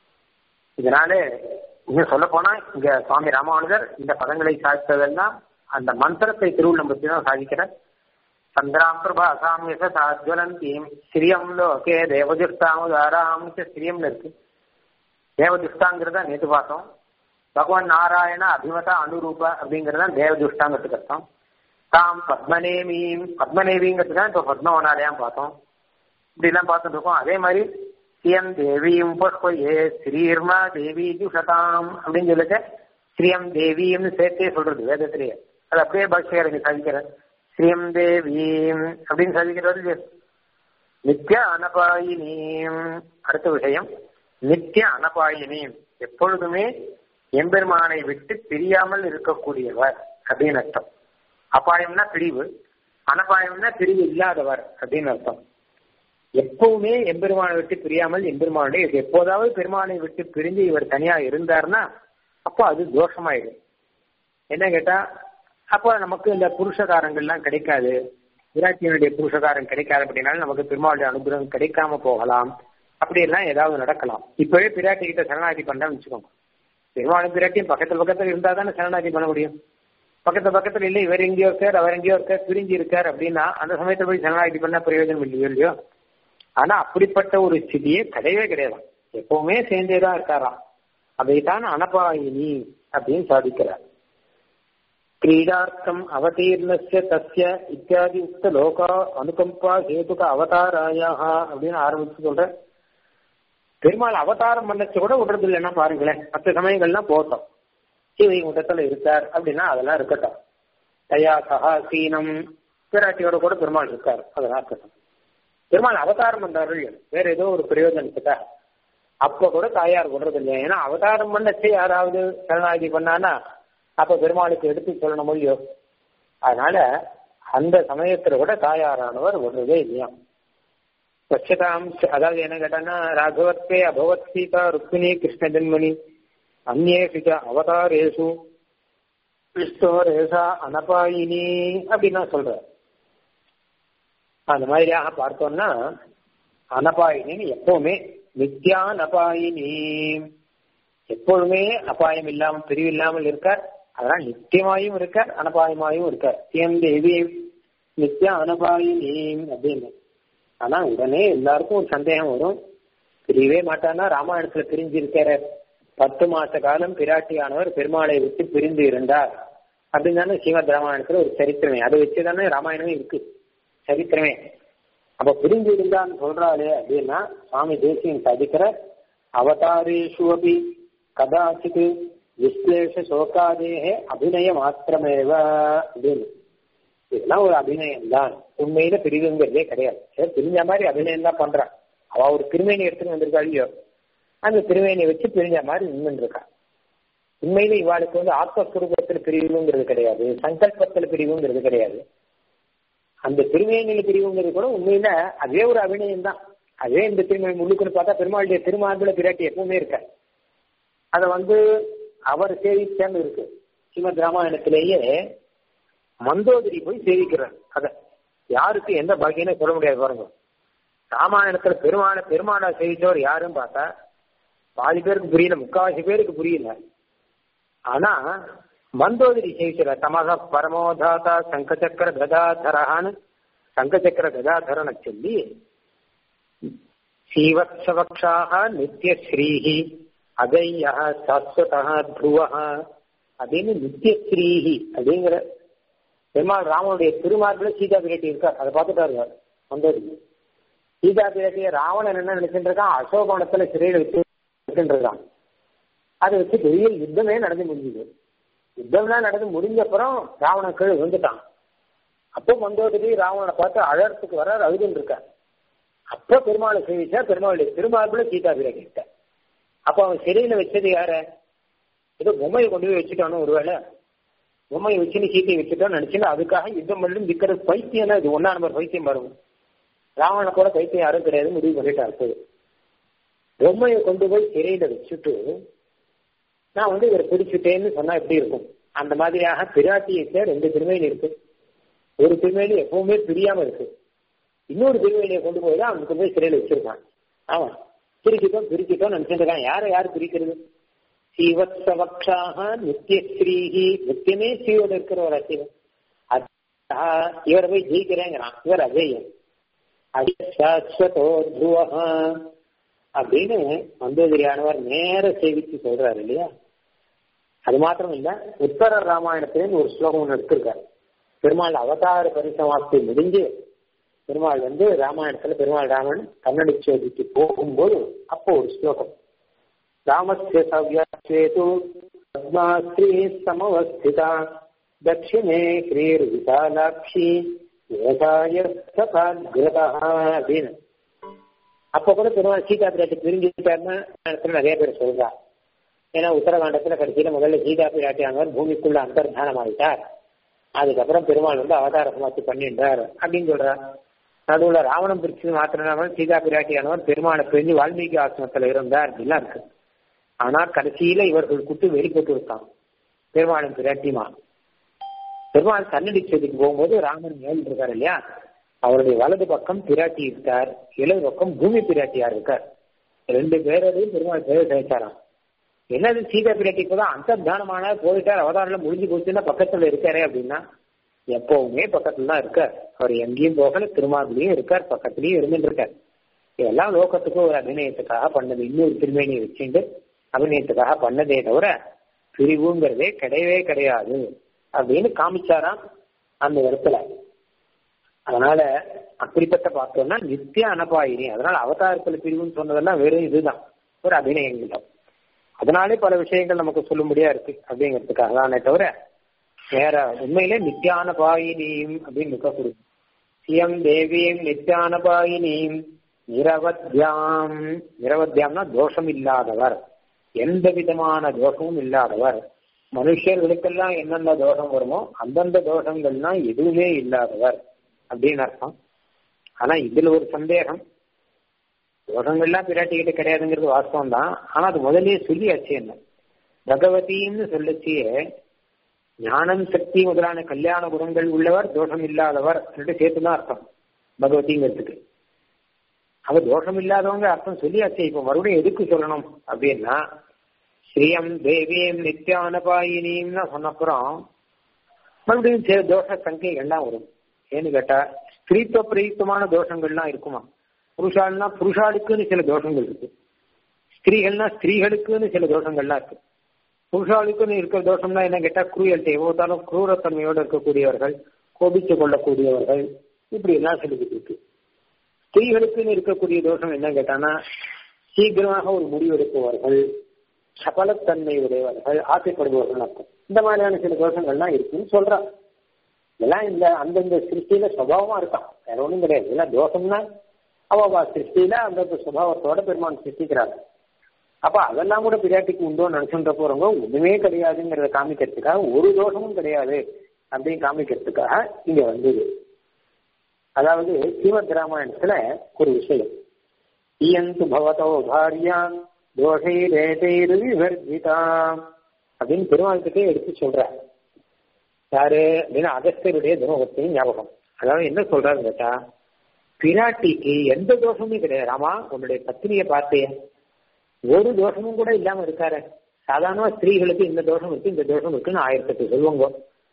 இதனால இன்னும் சொல்ல போனா இங்க சுவாமி ராமானுஜர் இந்த பதங்களை சாதித்ததெல்லாம் அந்த மந்திரத்தை திருவுள்ளம் பற்றி தான் சாதிக்கிறார் சந்திராம் பிரபா சாமியச சாஜ்வலந்தீம் ஸ்ரீயம் லோகே தேவதிஷ்டாமுதாராம் ஸ்ரீயம்னு இருக்கு தேவதுஷ்டாங்கிறத நேற்று பார்த்தோம் பகவான் நாராயண அபிமத அனுரூப அப்படிங்கிறத தேவதுஷ்டாங்கிறதுக்கு அர்த்தம் தாம் பத்மநேமியும் பத்மநேவிங்கிறது தான் இப்போ பத்மவனாலயம் பார்த்தோம் இப்படி எல்லாம் பார்த்துட்டு இருக்கோம் அதே மாதிரி ஸ்ரீயம் தேவியும் புஷ்பயே ஸ்ரீர்மா தேவி ஜுஷதாம் அப்படின்னு சொல்லிட்டு ஸ்ரீயம் தேவியும் சேர்த்தே சொல்றது வேதத்திலேயே அது அப்படியே பாஷ்யக்காரங்க சாதிக்கிறேன் ஸ்ரீயம் தேவீம் அப்படின்னு சாதிக்கிறது நித்ய அனபாயினீம் அடுத்த விஷயம் நித்திய அனபாயினீம் எப்பொழுதுமே எம்பெருமானை விட்டு பிரியாமல் இருக்கக்கூடியவர் அப்படின்னு அர்த்தம் அபாயம்னா பிரிவு அனபாயம்னா பிரிவு இல்லாதவர் அப்படின்னு அர்த்தம் எப்பவுமே எம்பெருமானை விட்டு பிரியாமல் எம்பெருமானுடைய எப்போதாவது பெருமானை விட்டு பிரிஞ்சு இவர் தனியா இருந்தார்னா அப்போ அது தோஷமாயிடும் என்ன கேட்டா அப்போ நமக்கு இந்த புருஷகாரங்கள்லாம் கிடைக்காது விராட்டியனுடைய புருஷகாரம் கிடைக்காது அப்படின்னாலும் நமக்கு பெருமாளுடைய அனுகிரகம் கிடைக்காம போகலாம் அப்படி எல்லாம் ஏதாவது நடக்கலாம் இப்பவே பிராட்டி கிட்ட சரணாகதி பண்ணா வச்சுக்கோங்க பெருமாளும் பிராட்டியும் பக்கத்துல பக்கத்துல இருந்தா தானே சரணாகதி பண்ண முடியும் பக்கத்து பக்கத்துல இல்லை இவர் எங்கேயோ இருக்கார் அவர் எங்கேயோ இருக்கார் பிரிஞ்சு இருக்கார் அப்படின்னா அந்த சமயத்துல போய் சரணாகதி பண்ண பிரயோஜனம் இல்லையோ இல்லையோ ஆனா அப்படிப்பட்ட ஒரு ஸ்திதியே கிடையவே கிடையாது எப்பவுமே சேர்ந்தேதான் இருக்காராம் அதைத்தான் அனபாயினி அப்படின்னு சாதிக்கிறார் கிரீடார்த்தம் அவதீர்ணஸ்ய தஸ்ய இத்தியாதி உக்த லோகா அனுகம்பா ஹேதுக அவதாராயா அப்படின்னு ஆரம்பிச்சு சொல்ற பெருமாள் அவதாரம் பண்ணச்சு கூட விடுறது இல்லைன்னா பாருங்களேன் மற்ற சமயங்கள்லாம் போட்டோம் சிவகுண்டத்துல இருக்கார் அப்படின்னா அதெல்லாம் இருக்கட்டும் தயா சகா சீனம் பிராட்டியோட கூட பெருமாள் இருக்கார் அதெல்லாம் இருக்கட்டும் பெருமாள் அவதாரம் பண்றார்கள் வேற ஏதோ ஒரு பிரயோஜனத்துக்காக அப்ப கூட தாயார் விடுறது இல்லையா ஏன்னா அவதாரம் பண்ணச்சு யாராவது சரணாகி பண்ணானா அப்ப பெருமாளுக்கு எடுத்து சொல்லணும் இல்லையோ அதனால அந்த சமயத்துல கூட தாயாரானவர் விடுறதே இல்லையா ஸ்வச்சதாம் அதாவது என்ன கேட்டான்னா ராகவத்தே அபவத் சீதா ருக்மிணி கிருஷ்ண ஜென்மணி அந்நேஷு அவதாரேஷு கிறிஸ்தோரேசா அனபாயினி அப்படின்னு நான் சொல்றேன் அந்த மாதிரியாக பார்த்தோம்னா அனபாயினின்னு எப்பவுமே நித்யா அனபாயினி எப்பொழுதுமே அபாயம் இல்லாமல் பிரிவு இல்லாமல் இருக்கார் அதனால் நித்தியமாயும் இருக்கார் அனபாயமாயும் இருக்கார் சியம் தேவி நித்யா அனபாயினி அப்படின்னு ஆனா உடனே எல்லாருக்கும் ஒரு சந்தேகம் வரும் பிரியவே மாட்டானா ராமாயணத்துல பிரிஞ்சு இருக்கிற பத்து மாச காலம் பிராட்டியானவர் பெருமாளை விட்டு பிரிந்து இருந்தார் அப்படின்னு தானே ஸ்ரீமத் ராமாயணத்துல ஒரு சரித்திரமே அதை வச்சுதானே ராமாயணமே இருக்கு சரித்திரமே அப்ப பிரிஞ்சு இருந்தான்னு சொல்றாளே அப்படின்னா சுவாமி தேசியம் சாதிக்கிற அவதாரேஷு அபி கதாச்சித் விஸ்லேஷ சோகாதேகே அபிநய மாத்திரமேவ அப்படின்னு இதெல்லாம் ஒரு அபிநயம் தான் உண்மையில பிரிவுங்கிறதே கிடையாது ஏதோ பிரிஞ்ச மாதிரி அபிநயம் தான் பண்றான் அவ ஒரு திருமேனி எடுத்துன்னு வந்திருக்கா இல்லையோ அந்த திருமேனியை வச்சு பிரிஞ்ச மாதிரி நின்று இருக்கா உண்மையில இவாளுக்கு வந்து ஆத்மஸ்வரூபத்தில் பிரிவுங்கிறது கிடையாது சங்கல்பத்தில் பிரிவுங்கிறது கிடையாது அந்த திருமேனியில பிரிவுங்கிறது கூட உண்மையில அதே ஒரு அபிநயம் தான் அதே இந்த திருமணி முழுக்குன்னு பார்த்தா பெருமாளுடைய திருமார்புல பிராட்டி எப்பவுமே இருக்க அதை வந்து அவர் சேவிச்சான்னு இருக்கு ஸ்ரீமத் ராமாயணத்திலேயே மந்தோதரி போய் சேவிக்கிறார் அத யாருக்கு எந்த பாக்கியன்னு சொல்ல முடியாது பாருங்க ராமாயணத்துல பெருமாளை பெருமாளை சேவிச்சவர் யாருன்னு பார்த்தா பாதி பேருக்கு புரியல முக்காவாசி பேருக்கு புரியல ஆனா மந்தோதரி சேவிக்கிற தமக பரமோதாதா சங்கச்சக்கர கதாதரஹான்னு சங்கச்சக்கர கதாதரனை சொல்லி சீவத்சவக்ஷாக நித்திய ஸ்ரீஹி அகையா சாஸ்வதா துருவா அப்படின்னு நித்திய ஸ்ரீஹி அப்படிங்கிற பெருமாள் ராமனுடைய திருமார்பில் சீதா பிராட்டி இருக்கார் அதை பார்த்துட்டாரு மந்தோதரி சீதா பிராட்டிய ராவணன் என்ன நினைச்சுட்டு இருக்கான் அசோகவனத்துல சிறையில் வச்சு இருக்கான் அதை வச்சு பெரிய யுத்தமே நடந்து முடிஞ்சுது யுத்தம்லாம் நடந்து முடிஞ்ச அப்புறம் ராவணன் கீழே விழுந்துட்டான் அப்போ மந்தோதரி ராவணனை பார்த்து அழறதுக்கு வர அழுதுன்னு இருக்கார் அப்போ பெருமாளை சேவிச்சா பெருமாளுடைய திருமார்புல சீதா பிராட்டி கிட்ட அப்போ அவன் சிறையில வச்சது யார ஏதோ பொம்மையை கொண்டு போய் வச்சுட்டானோ ஒருவேளை பொம்மையை வச்சுன்னு சீத்தையை வச்சுட்டான்னு நினைச்சுன்னு அதுக்காக யுத்தம் பண்ணி விற்கிறது பைத்தியம் தான் இது ஒன்னா நம்பர் பைத்தியம் வரும் ராவண கூட பைத்தியம் யாரும் கிடையாது முடிவு பண்ணிட்டாரு பொம்மையை கொண்டு போய் சிறையில வச்சுட்டு நான் வந்து இவரை பிடிச்சிட்டேன்னு சொன்னா எப்படி இருக்கும் அந்த மாதிரியாக பிராட்டியை ரெண்டு திருமையில் இருக்கு ஒரு திருமையில எப்பவுமே பிரியாம இருக்கு இன்னொரு திருமையிலையை கொண்டு போய் தான் அவனுக்கு போய் சிறையில வச்சிருக்கான் ஆமா பிரிக்கிட்டோம் பிரிக்கிட்டோம் நினைச்சிருக்கான் யாரை யாரு பிரிக்கிறது சீவத்சவக்ஷாக நித்திய ஸ்ரீஹி நித்தியமே ஸ்ரீயோட இருக்கிற ஒரு அசிவம் இவரை போய் ஜெயிக்கிறேங்கிறான் இவர் அஜயம் அடிசாஸ்வதோ துருவா அப்படின்னு மந்தோதரியானவர் நேர சேவித்து சொல்றாரு இல்லையா அது மாத்திரம் இல்ல உத்தர ராமாயணத்திலேருந்து ஒரு ஸ்லோகம் ஒன்று எடுத்திருக்காரு பெருமாள் அவதார பரிசமாப்தி முடிஞ்சு பெருமாள் வந்து ராமாயணத்துல பெருமாள் ராமன் கண்ணடி சோதிக்கு போகும்போது அப்போ ஒரு ஸ்லோகம் ராமஸ்ய சவ்யாசேது பத்மாஸ்ரீ சமவஸ்திதா தட்சிணே ஸ்ரீர் விசாலாட்சி அப்படின்னு அப்ப கூட பெருமாள் சீதா பிராட்டி பிரிஞ்சுட்டாருன்னு நிறைய பேர் சொல்றா ஏன்னா உத்தரகாண்டத்துல கடைசியில முதல்ல சீதா பிராட்டியானவர் பூமிக்குள்ள அந்தர்தானம் ஆயிட்டார் அதுக்கப்புறம் பெருமாள் வந்து அவதார சமாப்தி பண்ணிட்டார் அப்படின்னு சொல்றார் நடுவுல ராவணம் பிரிச்சு மாத்திரம் சீதா பிராட்டியானவர் பெருமாளை பிரிஞ்சு வால்மீகி ஆசிரமத்துல இருந்தார் அப்படிலாம் இருக்கு ஆனா கடைசியில இவர்கள் குட்டு வெளிப்பட்டு இருக்கான் பெருமாளும் பிராட்டிமா பெருமாள் கண்ணடி செடிக்கு போகும்போது ராமன் மேல் இருக்காரு இல்லையா அவருடைய வலது பக்கம் பிராட்டி இருக்கார் இடது பக்கம் பூமி பிராட்டியார் இருக்கார் ரெண்டு பேரோடையும் பெருமாள் சேவை செய்தாராம் என்னது சீதா பிராட்டி இப்பதான் அந்தர்தானமான போயிட்டார் அவதாரம் முடிஞ்சு போச்சுன்னா பக்கத்துல இருக்காரு அப்படின்னா எப்பவுமே பக்கத்துல தான் இருக்கார் அவர் எங்கேயும் போகல திருமாவிலையும் இருக்கார் பக்கத்துலயும் இருந்துட்டு இருக்கார் இதெல்லாம் லோகத்துக்கும் ஒரு அபிநயத்துக்காக பண்ணது இன்னொரு திருமேனியை வச்சுட்டு அபிநயத்துக்காக பண்ணதே தவிர பிரிவுங்கிறதே கிடையவே கிடையாது அப்படின்னு காமிச்சாராம் அந்த இடத்துல அதனால அப்படிப்பட்ட பார்த்தோம்னா நித்திய அனபாயினி அதனால அவதாரத்துல பிரிவுன்னு சொன்னதெல்லாம் வெறும் இதுதான் ஒரு அபிநயங்கள் தான் அதனாலே பல விஷயங்கள் நமக்கு சொல்லும்படியா இருக்கு அப்படிங்கிறதுக்காக தானே தவிர வேற உண்மையிலே நித்தியான பாயினியும் அப்படின்னு இருக்கக்கூடாது சியம் தேவியும் நித்யானபாயினியும் நிரவத்யாம் நிரவத்யாம்னா தோஷம் இல்லாதவர் எந்த விதமான தோஷமும் இல்லாதவர் மனுஷர்களுக்கெல்லாம் என்னென்ன தோஷம் வருமோ அந்தந்த தோஷங்கள்லாம் எதுவுமே இல்லாதவர் அப்படின்னு அர்த்தம் ஆனா இதுல ஒரு சந்தேகம் தோஷங்கள்லாம் பிராட்டிக்கிட்ட கிடையாதுங்கிறது வாஸ்தவம் தான் ஆனா அது முதல்லயே சொல்லியாச்சு என்ன பகவதின்னு சொல்லச்சியே ஞானம் சக்தி முதலான கல்யாண குணங்கள் உள்ளவர் தோஷம் இல்லாதவர் சேர்த்துதான் அர்த்தம் பகவதிங்கிறதுக்கு அவ தோஷம் இல்லாதவங்க அர்த்தம் சொல்லியாச்சு இப்ப மறுபடியும் எதுக்கு சொல்லணும் அப்படின்னா ஸ்ரீயம் தேவியம் நித்யானபாயினின்னு சொன்னப்புறம் மறுபடியும் தோஷ சங்கைகள்லாம் வரும் ஏன்னு கேட்டா ஸ்திரீத்துவ பிரயுக்தமான தோஷங்கள்லாம் இருக்குமா புருஷால்னா புருஷாளுக்குன்னு சில தோஷங்கள் இருக்கு ஸ்திரீகள்னா ஸ்திரீகளுக்குன்னு சில தோஷங்கள்லாம் இருக்கு புருஷாளுக்குன்னு இருக்கிற தோஷம்னா என்ன கேட்டா குரூயல்ட்டி எவ்வளோத்தாலும் குரூரத்தன்மையோடு இருக்கக்கூடியவர்கள் கோபிச்சு கொள்ளக்கூடியவர்கள் இப்படி எல்லாம் சொல்லிக்கிட்டு இருக்கு ஸ்திரீகளுக்குன்னு இருக்கக்கூடிய தோஷம் என்ன கேட்டானா சீக்கிரமாக ஒரு முடிவெடுப்பவர்கள் சபலத்தன்மை உடையவர்கள் ஆசைப்படுபவர்கள் அர்த்தம் இந்த மாதிரியான சில தோஷங்கள்லாம் இருக்குன்னு சொல்றான் இதெல்லாம் இந்த அந்தந்த சிருஷ்டியில சுபாவமா இருக்கான் வேற ஒண்ணும் கிடையாது இதெல்லாம் தோஷம்னா அவ சிருஷ்டியில அந்தந்த சுபாவத்தோட பெருமான் சிருஷ்டிக்கிறாங்க அப்ப அதெல்லாம் கூட பிராட்டிக்கு உண்டோன்னு நினைச்சுட்டு போறவங்க ஒண்ணுமே கிடையாதுங்கிறத காமிக்கிறதுக்காக ஒரு தோஷமும் கிடையாது அப்படின்னு காமிக்கிறதுக்காக இங்க வந்தது அதாவது ஸ்ரீமத் ராமாயணத்துல ஒரு விஷயம் இயந்து பவதோ பாரியான் தோஷை ரேதைரு விவர்ஜிதா அப்படின்னு பெருமாள்கிட்டே எடுத்து சொல்ற யாரு அப்படின்னா அகஸ்தருடைய துரோகத்தையும் ஞாபகம் அதாவது என்ன சொல்றாரு கேட்டா பிராட்டிக்கு எந்த தோஷமும் கிடையாது ராமா உன்னுடைய பத்தினியை பார்த்தேன் ஒரு தோஷமும் கூட இல்லாம இருக்காரு சாதாரண ஸ்திரீகளுக்கு இந்த தோஷம் இருக்கு இந்த தோஷம் இருக்குன்னு ஆயிரத்தெட்டு சொல்லுவாங்க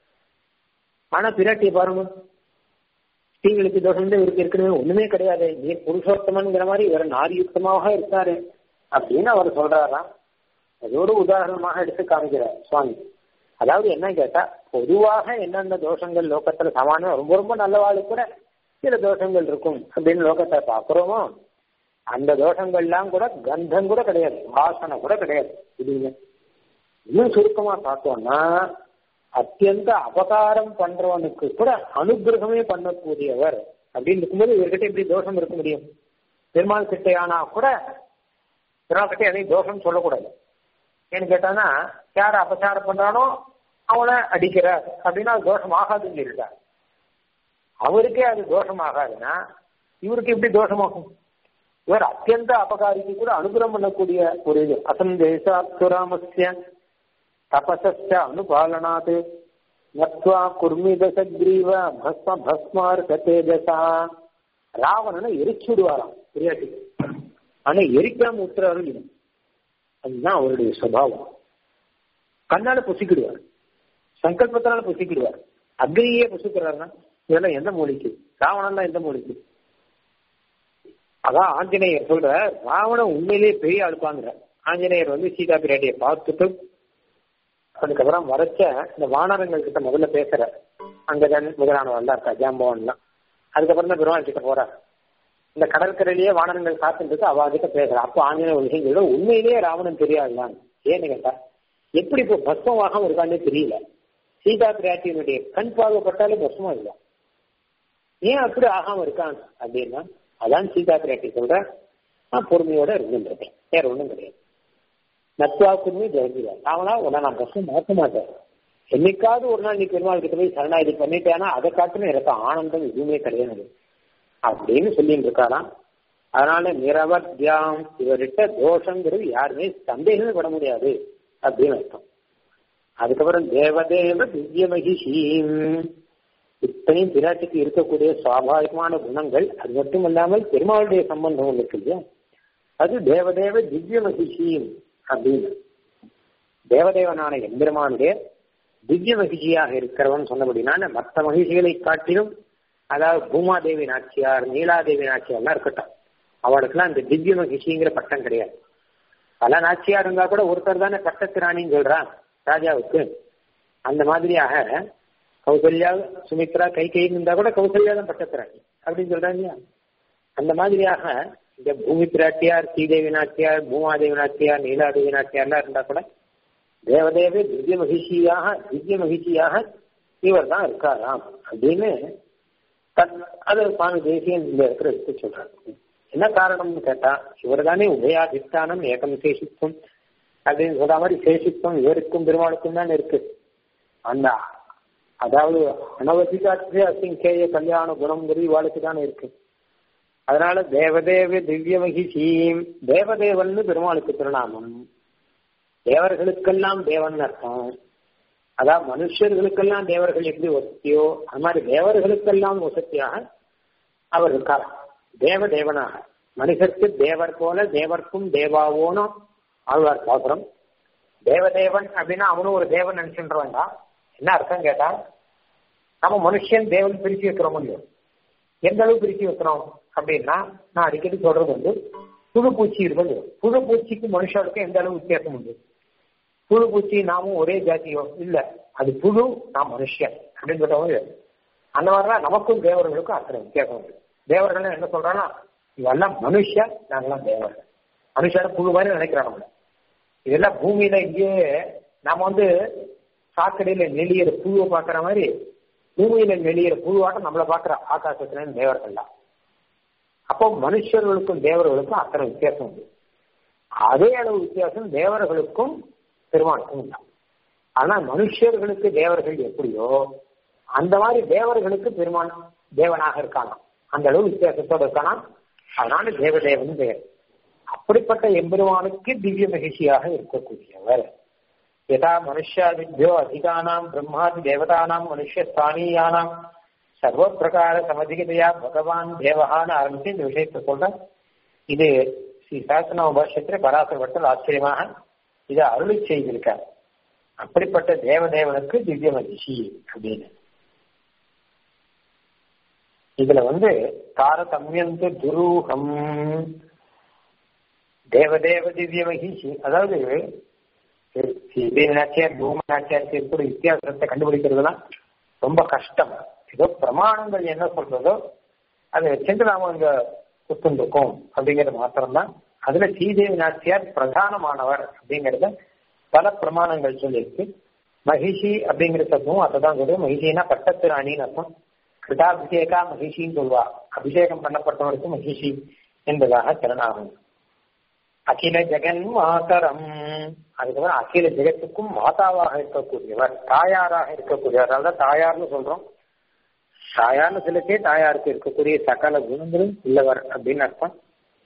ஆனா பிராட்டியை பாருங்க ஸ்திரீகளுக்கு தோஷம் தான் இவருக்கு இருக்கணும் ஒண்ணுமே கிடையாது நீ புருஷோத்தமன்கிற மாதிரி இவர் நாரியுக்தமாக இருக்காரு அப்படின்னு அவர் சொல்றாராம் அது ஒரு உதாரணமாக எடுத்து காமிக்கிறார் சுவாமி அதாவது என்ன கேட்டா பொதுவாக என்னென்ன தோஷங்கள் லோகத்துல சமானம் ரொம்ப ரொம்ப நல்லவாளு கூட சில தோஷங்கள் இருக்கும் அப்படின்னு லோகத்தை பாக்குறோமோ அந்த தோஷங்கள்லாம் கூட கந்தம் கூட கிடையாது வாசனை கூட கிடையாது இதுங்க இன்னும் சுருக்கமா பார்த்தோம்னா அத்தியந்த அபகாரம் பண்றவனுக்கு கூட அனுகிரகமே பண்ணக்கூடியவர் அப்படின்னு இருக்கும்போது இவர்கிட்ட எப்படி தோஷம் இருக்க முடியும் பெருமாள் கிட்டையானா கூட பெருமாள் கிட்ட எதையும் தோஷம் சொல்லக்கூடாது ஏன்னு கேட்டானா யார் அபசாரம் பண்றானோ அவனை அடிக்கிறார் அப்படின்னா அது தோஷம் ஆகாதுன்னு இருக்கார் அவருக்கே அது தோஷம் ஆகாதுன்னா இவருக்கு எப்படி தோஷமாகும் இவர் அத்தியந்த அபகாரிக்கு கூட அனுகிரகம் பண்ணக்கூடிய ஒரு இது அசந்தேசாத்துராமஸ்ய தபசஸ்ய அனுபாலனாத் நத்வா குர்மித சக்ரீவ பஸ்ம பஸ்மார்க்க தேஜசா ராவணனை எரிச்சுடுவாராம் பிரியாட்டி ஆனா எரிக்காம உத்தரவு அதுதான் அவருடைய சுபாவம் கண்ணால புசிக்கிடுவார் சங்கல்பத்தினால புசிக்கிடுவார் அக்னியே புசிக்கிறாருன்னா இதெல்லாம் எந்த மூலிக்கு ராவணன் எந்த மூலிக்கு அதான் ஆஞ்சநேயர் சொல்ற ராவணன் உண்மையிலேயே பெரிய அழுப்பாங்கிற ஆஞ்சநேயர் வந்து சீதா பிராட்டியை பார்த்துட்டு அதுக்கப்புறம் வரைச்ச இந்த வானரங்கள் கிட்ட முதல்ல பேசுற அங்கதான் முதலானவன்லாம் இருக்கா ஜாம்பவன்லாம் அதுக்கப்புறம் தான் பெருமாள் கிட்ட போறார் இந்த கடற்கரையிலேயே வானரங்கள் காத்துட்டு அவ கிட்ட பேசுற அப்போ ஆஞ்சநேய ஒரு விஷயம் சொல்ல உண்மையிலேயே ராவணன் தெரியாதுதான் ஏன்னு கேட்டா எப்படி இப்போ பஸ்மவாகம் இருக்கான்னே தெரியல சீதா பிராட்டியினுடைய கண் பார்வைப்பட்டாலே பஸ்மம் இல்லை ஏன் அப்படி ஆகாம இருக்கான் அப்படின்னா அதான் சீதா பிராட்டி சொல்ற நான் பொறுமையோட இருந்துருக்கேன் வேற ஒண்ணும் கிடையாது நத்வாக்குமே ஜெயந்திதான் அவனா உன்னை நான் பஸ்மம் மாற்ற மாட்டேன் என்னைக்காவது ஒரு நாள் நீ பெருமாள் கிட்ட போய் சரணாகி பண்ணிட்டேன்னா அதை காட்டுன்னு எனக்கு ஆனந்தம் எதுவுமே கிடையாது அப்படின்னு சொல்லிட்டு இருக்காராம் அதனால நிரவத்யாம் இவர்கிட்ட தோஷங்கிறது யாருமே சந்தேகமே பட முடியாது அப்படின்னு அர்த்தம் அதுக்கப்புறம் தேவதேவ திவ்ய மகிஷீம் இத்தனையும் பிராட்டிக்கு இருக்கக்கூடிய சுவாபாவிகமான குணங்கள் அது மட்டும் இல்லாமல் பெருமாளுடைய சம்பந்தம் ஒன்று இருக்கு இல்லையா அது தேவதேவ திவ்ய மகிஷீம் அப்படின்னு தேவதேவனான எம்பெருமானுடைய திவ்ய மகிழ்ச்சியாக இருக்கிறவன் சொன்னபடினால மற்ற மகிழ்ச்சிகளை காட்டிலும் அதாவது பூமாதேவி நாச்சியார் நீலாதேவி நாச்சியார்லாம் இருக்கட்டும் அவளுக்குலாம் இந்த திவ்ய மகிழ்ச்சிங்கிற பட்டம் கிடையாது பல நாச்சியார் இருந்தா கூட ஒருத்தர் தானே பட்டத்திராணின்னு சொல்றான் ராஜாவுக்கு அந்த மாதிரியாக கௌசல்யா சுமித்ரா கை கை இருந்தா கூட கௌசல்யா தான் பட்டத்திராணி அப்படின்னு சொல்றாங்க இல்லையா அந்த மாதிரியாக இந்த பூமி பிராட்டியார் ஸ்ரீதேவி நாச்சியார் பூமாதேவி நாச்சியார் நீலாதேவி நாச்சியார்லாம் இருந்தா கூட தேவதேவே திவ்ய மகிழ்ச்சியாக திவ்ய மகிழ்ச்சியாக இவர் தான் இருக்காராம் அப்படின்னு தன் அது சுவாமி தேசியன் இந்த இடத்துல எடுத்து சொல்றாரு என்ன காரணம்னு கேட்டா இவர் தானே உபயாதிஷ்டானம் ஏகம் சேஷித்துவம் அப்படின்னு சொல்ற மாதிரி சேஷித்துவம் இவருக்கும் பெருமாளுக்கும் தான் இருக்கு அந்த அதாவது அனவதிகாட்சி அசிங்கேய கல்யாண குணம்ங்கிறது இவாளுக்கு தானே இருக்கு அதனால தேவதேவ திவ்ய மகிஷீம் தேவதேவன் பெருமாளுக்கு திருநாமம் தேவர்களுக்கெல்லாம் தேவன் அர்த்தம் அதான் மனுஷர்களுக்கெல்லாம் தேவர்கள் எப்படி வசதியோ அது மாதிரி தேவர்களுக்கெல்லாம் வசதியாக அவர் இருக்கார் தேவ தேவனாக மனிதருக்கு தேவர் போல தேவர்க்கும் தேவாவோனும் ஆழ்வார் பாசுரம் தேவதேவன் அப்படின்னா அவனும் ஒரு தேவன் நினைச்சுட்டு வேண்டாம் என்ன அர்த்தம் கேட்டா நம்ம மனுஷன் தேவன் பிரிச்சு வைக்கிறோம் இல்லையோ எந்த அளவு பிரிச்சு வைக்கிறோம் அப்படின்னா நான் அடிக்கடி சொல்றது வந்து புழு பூச்சி இருக்குது புழு பூச்சிக்கு மனுஷனுக்கு எந்த அளவு வித்தியாசம் உண்டு புழு பூச்சி நாமும் ஒரே ஜாத்தியோ இல்ல அது புழு நான் மனுஷன் அப்படின்னு சொல்றவங்க அந்த மாதிரிலாம் நமக்கும் தேவர்களுக்கும் அத்தனை வித்தியாசம் உண்டு தேவர்கள் என்ன சொல்றாங்கன்னா இவெல்லாம் மனுஷன் நாங்கெல்லாம் தேவர்கள் மனுஷன புழு மாதிரி நினைக்கிறான் நம்மள இதெல்லாம் பூமியில இங்கேயே நாம வந்து சாக்கடையில நெளியிற புழுவை பாக்குற மாதிரி பூமியில நெளியிற புழுவாட்டம் நம்மளை பாக்குற ஆகாசத்துல தேவர்கள்லாம் அப்போ மனுஷர்களுக்கும் தேவர்களுக்கும் அத்தனை வித்தியாசம் உண்டு அதே அளவு வித்தியாசம் தேவர்களுக்கும் பெருமானுக்கும் உண்டா ஆனா மனுஷர்களுக்கு தேவர்கள் எப்படியோ அந்த மாதிரி தேவர்களுக்கு பெருமான் தேவனாக இருக்கானா அந்த அளவு வித்தியாசத்தோடு இருக்கானா அதனால தேவதேவன் பெயர் அப்படிப்பட்ட எம்பெருமானுக்கு திவ்ய மகிழ்ச்சியாக இருக்கக்கூடியவர் யதா மனுஷாதிபியோ அதிகானாம் பிரம்மாதி தேவதானாம் மனுஷஸ்தானியானாம் சர்வ பிரகார சமதிகதையா பகவான் தேவகான்னு ஆரம்பிச்சு இந்த விஷயத்தை சொல்ற இது ஸ்ரீ சாஸ்திரநாம பாஷ்யத்துல பராசர பட்டல் ஆச்சரியமாக இதை அருளி செய்திருக்கார் அப்படிப்பட்ட தேவதேவனுக்கு திவ்ய மகிழ்ச்சி அப்படின்னு இதுல வந்து தாரதமியந்து துரூகம் தேவதேவ திவ்ய மகிழ்ச்சி அதாவது நாச்சியார் பூம நாச்சியாருக்கு இருக்கக்கூடிய வித்தியாசத்தை கண்டுபிடிக்கிறதுலாம் ரொம்ப கஷ்டம் ஏதோ பிரமாணங்கள் என்ன சொல்றதோ அதை வச்சுட்டு நாம அங்க குத்துண்டிருக்கோம் அப்படிங்கிறது மாத்திரம்தான் அதுல ஸ்ரீதேவி நாச்சியார் பிரதானமானவர் அப்படிங்கறத பல பிரமாணங்கள் சொல்லியிருக்கு மகிஷி அப்படிங்கிற சத்தமும் அதான் சொல்லுவோம் மகிஷினா பட்டத்து ராணின்னு அர்த்தம் கிருதாபிஷேகா மகிஷின்னு சொல்வா அபிஷேகம் பண்ணப்பட்டவருக்கு மகிஷி என்பதாக திருநாமம் அகில ஜெகன் மாதரம் அதுக்கப்புறம் அகில ஜெகத்துக்கும் மாதாவாக இருக்கக்கூடியவர் தாயாராக இருக்கக்கூடியவர் அதாவது தாயார்னு சொல்றோம் தாயார்னு சொல்லச்சே தாயாருக்கு இருக்கக்கூடிய சகல குணங்களும் உள்ளவர் அப்படின்னு அர்த்தம்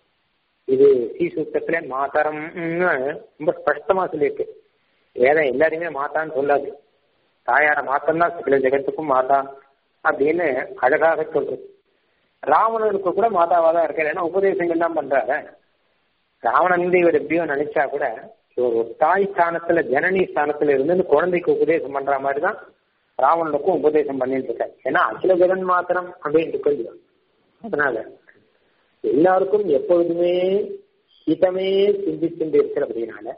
இது ஸ்ரீ சூத்தத்துல மாதரம் ரொம்ப ஸ்பஷ்டமா சொல்லியிருக்கு வேதம் எல்லாரையுமே மாதான்னு சொல்லாது தாயார மாத்தம்தான் சகல ஜெகத்துக்கும் மாதா அப்படின்னு அழகாக சொல்றது ராவணனுக்கு கூட மாதாவா தான் இருக்காரு ஏன்னா உபதேசங்கள் தான் பண்றாரு ராவணன் வந்து இவர் எப்படியோ நினைச்சா கூட இவர் ஒரு தாய் ஸ்தானத்துல ஜனனி ஸ்தானத்துல இருந்து குழந்தைக்கு உபதேசம் பண்ற மாதிரி தான் ராவணனுக்கும் உபதேசம் பண்ணிட்டு இருக்காரு ஏன்னா அகில ஜெகன் மாத்திரம் அப்படின்ட்டு கொள்ளும் அதனால எல்லாருக்கும் எப்பொழுதுமே ஹிதமே சிந்திச்சுட்டு இருக்கிறபடினால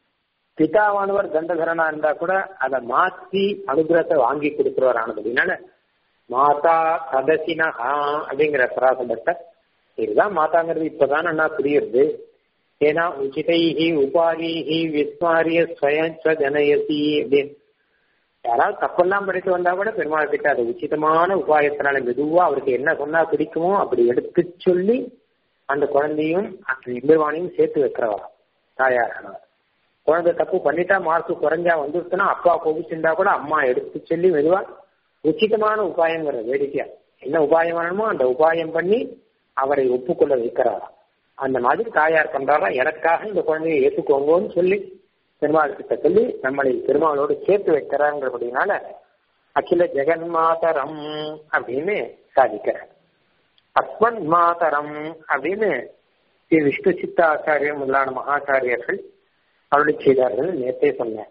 பிதாவானவர் தண்டகரனா இருந்தா கூட அதை மாற்றி அனுகிரகத்தை வாங்கி கொடுக்கிறவர் ஆனதுனால மாதா கதசினஹா அப்படிங்கிற பிராசபட்ட இதுதான் மாதாங்கிறது இப்பதான் அண்ணா புரியுது ஏன்னா உச்சிதைஹி உபாரிஹி விஸ்மாரிய ஸ்வயம் ஜனயசி அப்படின்னு யாராவது தப்பெல்லாம் படித்து வந்தா கூட பெருமாள் கிட்ட அது உச்சிதமான உபாயத்தினால மெதுவா அவருக்கு என்ன சொன்னா பிடிக்குமோ அப்படி எடுத்து சொல்லி அந்த குழந்தையும் அந்த எம்பெருமானையும் சேர்த்து வைக்கிறவா தாயாரானவர் குழந்தை தப்பு பண்ணிட்டா மார்க் குறைஞ்சா வந்துருச்சுன்னா அப்பா கோபிச்சுண்டா கூட அம்மா எடுத்து சொல்லி மெதுவா உச்சிதமான உபாயங்கிற வேடிக்கையா என்ன உபாயம் வேணுமோ அந்த உபாயம் பண்ணி அவரை ஒப்புக்கொள்ள வைக்கிறாரா அந்த மாதிரி தாயார் பண்றாரா எனக்காக இந்த குழந்தையை ஏற்றுக்கோங்கன்னு சொல்லி பெருமாள் கிட்ட சொல்லி நம்மளை பெருமாளோடு சேர்த்து வைக்கிறாங்கிறபடினால அகில ஜெகன் மாதரம் அப்படின்னு சாதிக்கிறார் அஸ்மன் மாதரம் அப்படின்னு ஸ்ரீ விஷ்ணு சித்த ஆச்சாரியர் முதலான மகாச்சாரியர்கள் அருளி செய்தார்கள் நேற்றே சொன்னேன்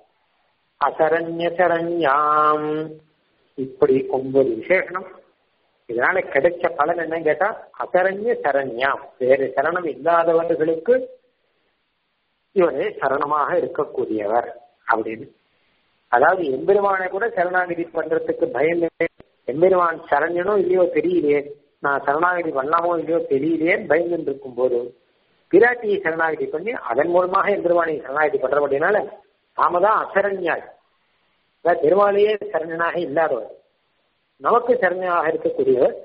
அசரண்ய சரண்யாம் இப்படி ஒன்பது விசேஷனம் இதனால கிடைச்ச பலன் என்ன கேட்டா அசரண்ய சரண்யாம் வேறு சரணம் இல்லாதவர்களுக்கு இவரே சரணமாக இருக்கக்கூடியவர் அப்படின்னு அதாவது எம்பெருமானை கூட சரணாகிதி பண்றதுக்கு பயம் எம்பெருமான் சரண்யனோ இல்லையோ தெரியலையே நான் சரணாகிதி பண்ணலாமோ இல்லையோ தெரியலையே பயந்து இருக்கும் போது பிராட்டியை சரணாகிதி பண்ணி அதன் மூலமாக எம்பெருமானை சரணாகிதி பண்றபடினால நாம தான் அசரண்யாள் பெருமாளையே சரண்யனாக இல்லாதவர் நமக்கு சரண்யனாக இருக்கக்கூடியவர்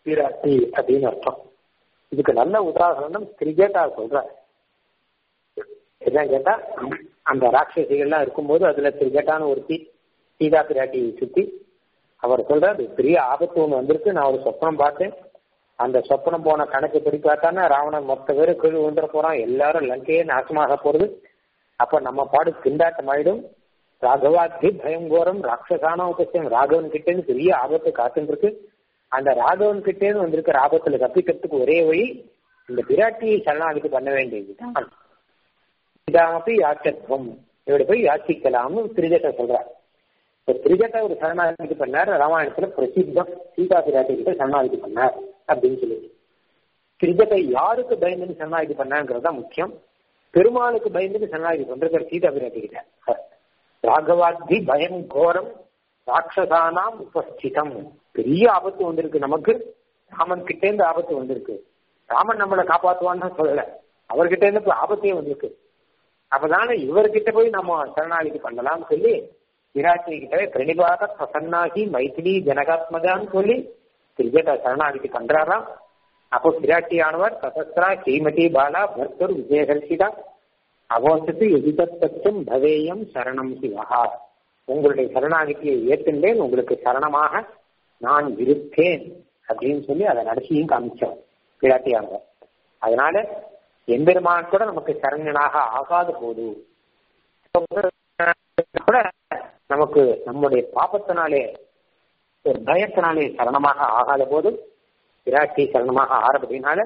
பிராட்டி அப்படின்னு அர்த்தம் இதுக்கு நல்ல உதாரணம் கிரிக்கெட்டா சொல்ற என்ன கேட்டா அந்த ராட்சசிகள்லாம் இருக்கும்போது அதுல கிரிக்கெட்டான ஒருத்தி சீதா பிராட்டியை சுத்தி அவர் சொல்றாரு பெரிய ஆபத்து ஒண்ணு வந்திருக்கு நான் ஒரு சொப்பனம் பார்த்தேன் அந்த சொப்பனம் போன கணக்கு படி பார்த்தானா ராவணன் மொத்த பேரும் கீழ் விழுந்துட போறான் எல்லாரும் லங்கையே நாசமாக போறது அப்ப நம்ம பாடு திண்டாட்டம் ஆயிடும் ராகவாத்தி பயங்கோரம் ராட்சசான உபசியம் ராகவன் கிட்டேருந்து பெரிய ஆபத்து காத்துட்டு இருக்கு அந்த ராகவன் கிட்டேருந்து வந்திருக்கிற ஆபத்துல தப்பிக்கிறதுக்கு ஒரே வழி இந்த பிராட்டியை சரணாகதி பண்ண வேண்டியதுதான் இதாமப்பி யாச்சத்வம் இவரை போய் யாச்சிக்கலாம்னு திரிஜட்ட சொல்றார் இப்ப திரிஜட்ட ஒரு சரணாகதி பண்ணார் ராமாயணத்துல பிரசித்தம் சீதா பிராட்டி கிட்ட சரணாகதி பண்ணார் அப்படின்னு சொல்லி திரிஜட்டை யாருக்கு பயந்து சரணாகதி பண்ணாங்கிறது தான் முக்கியம் பெருமாளுக்கு பயந்துட்டு சரணாகதி பண்றது சீதா பிராட்டி கிட்ட ராகவாத்தி பயம் கோரம் ராட்சசானாம் உபஸ்திதம் பெரிய ஆபத்து வந்திருக்கு நமக்கு ராமன் கிட்டே இருந்து ஆபத்து வந்திருக்கு ராமன் நம்மளை காப்பாத்துவான்னு சொல்லல அவர்கிட்ட இருந்து இப்ப ஆபத்தே வந்திருக்கு அப்பதானே இவர்கிட்ட போய் நம்ம சரணாகதி பண்ணலாம்னு சொல்லி விராட்டி கிட்ட பிரணிபாத பிரசன்னாகி மைத்திலி ஜனகாத்மகான்னு சொல்லி திரிஜட்ட சரணாகதி பண்றாராம் அப்போ பிராட்டியானவர் சதஸ்ரா ஸ்ரீமதி பாலா பர்தர் விஜயகர்ஷிதா அவோசத்து எதிர்த்தம் பவேயம் சரணம் சிவஹா உங்களுடைய சரணாகதியை ஏற்றுண்டேன் உங்களுக்கு சரணமாக நான் இருப்பேன் அப்படின்னு சொல்லி அதை நடத்தியும் காமிச்சோம் பிராட்டியானவர் அதனால எம்பெருமான் கூட நமக்கு சரண்யனாக ஆகாத போது கூட நமக்கு நம்முடைய பாப்பத்தினாலே ஒரு பயத்தினாலே சரணமாக ஆகாத போது விராட்டி சரணமாக ஆரம்பத்தினால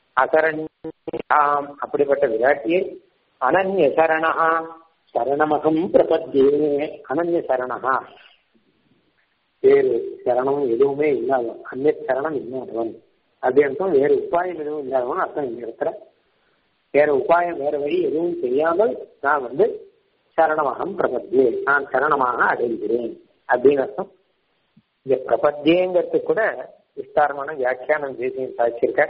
அசரண்யாம் அப்படிப்பட்ட விராட்டியை அனன்ய சரணா சரணமகம் பிரபத்தியே அனன்ய சரணா வேறு சரணம் எதுவுமே இல்லாதவன் அந்நிய சரணம் இல்லாதவன் அப்படி அர்த்தம் வேறு உபாயம் எதுவும் இல்லாதவன் அர்த்தம் இந்த இடத்துல வேற உபாயம் வேற வழி எதுவும் தெரியாமல் நான் வந்து சரணமகம் பிரபத்தியே நான் சரணமாக அடைகிறேன் அப்படின்னு அர்த்தம் இந்த பிரபத்தியங்கிறது கூட விஸ்தாரமான வியாக்கியானம் தேசியம் சாதிச்சிருக்க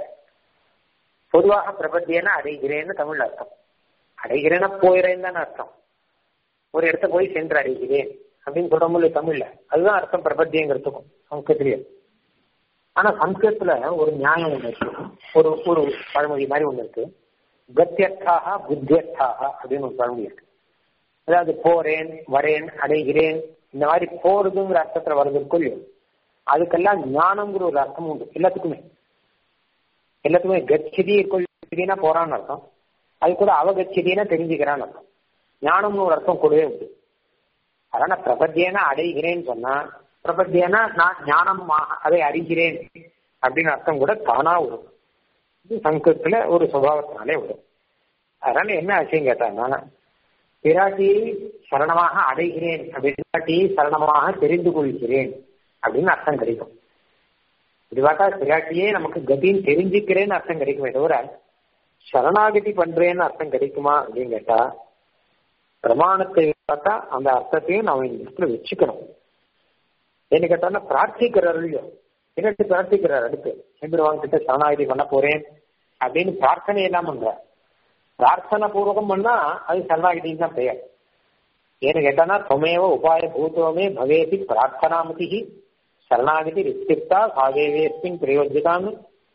பொதுவாக பிரபத்தியன்னா அடைகிறேன்னு தமிழ் அர்த்தம் அடைகிறேன்னா போயிறேன்னு தானே அர்த்தம் ஒரு இடத்த போய் சென்று அடைகிறேன் அப்படின்னு சொல்ற முடியல தமிழ்ல அதுதான் அர்த்தம் பிரபத்தியங்கிறதுக்கும் சம்ஸ்கிருத்திலேயே ஆனா சம்ஸ்கிருத்துல ஒரு நியாயம் ஒண்ணு இருக்கு ஒரு ஒரு பழமொழி மாதிரி ஒண்ணு இருக்கு கத்தியர்த்தாக புத்தியர்த்தாக அப்படின்னு ஒரு பழமொழி இருக்கு அதாவது போறேன் வரேன் அடைகிறேன் இந்த மாதிரி போறதுங்கிற அர்த்தத்துல வர்றதுக்குள் அதுக்கெல்லாம் ஞானம்ங்கிற ஒரு அர்த்தம் உண்டு எல்லாத்துக்குமே எல்லாத்துக்குமே கச்சிதி கொள்ளினா போறான்னு அர்த்தம் அது கூட அவகச்சிதினா தெரிஞ்சுக்கிறான்னு அர்த்தம் ஞானம்னு ஒரு அர்த்தம் கூடவே உண்டு அதனால பிரபத்தியனா அடைகிறேன்னு சொன்னா பிரபத்தியனா நான் ஞானம் அதை அறிகிறேன் அப்படின்னு அர்த்தம் கூட தானா வரும் இது சங்கத்துல ஒரு சுபாவத்தினாலே வரும் அதனால என்ன ஆச்சுன்னு கேட்டாங்கன்னா பிராட்டியை சரணமாக அடைகிறேன் அப்படின்னு பிராட்டியை சரணமாக தெரிந்து கொள்கிறேன் அப்படின்னு அர்த்தம் கிடைக்கும் இது பார்த்தா பிராட்டியே நமக்கு கதின்னு தெரிஞ்சுக்கிறேன்னு அர்த்தம் கிடைக்குமே தவிர சரணாகதி பண்றேன்னு அர்த்தம் கிடைக்குமா அப்படின்னு கேட்டா பிரமாணத்தை பார்த்தா அந்த அர்த்தத்தையும் நாம இந்த இடத்துல வச்சுக்கணும் என்ன கேட்டான்னா பிரார்த்திக்கிறார் இல்லையோ பின்னாடி பிரார்த்திக்கிறார் அடுத்து எம்பெருவான் கிட்ட சரணாகதி பண்ண போறேன் அப்படின்னு பிரார்த்தனை எல்லாம் பண்ற பிரார்த்தனை பூர்வகம் பண்ணா அது சரணாகதின்னு தான் பெயர் ஏன்னு கேட்டானா தொமேவ உபாய பூத்துவமே பவேதி பிரார்த்தனாமதி சரணாகதி ரித்திப்தா சாதேவேஸ்மின் பிரயோஜிதான்னு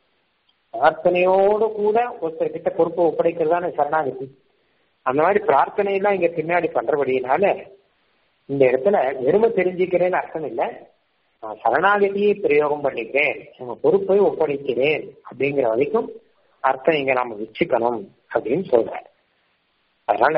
பிரார்த்தனையோடு கூட ஒருத்தர் கிட்ட பொறுப்பை ஒப்படைக்கிறதான சரணாகதி அந்த மாதிரி பிரார்த்தனையெல்லாம் இங்க பின்னாடி பண்றபடியினால இந்த இடத்துல வெறுமை தெரிஞ்சுக்கிறேன்னு அர்த்தம் இல்லை நான் சரணாகதியை பிரயோகம் பண்ணிக்கிறேன் நம்ம பொறுப்பை ஒப்படைக்கிறேன் அப்படிங்கிற வரைக்கும் அர்த்தம் இங்க நாம வச்சுக்கணும் அப்படின்னு சொல்றாரு அதனால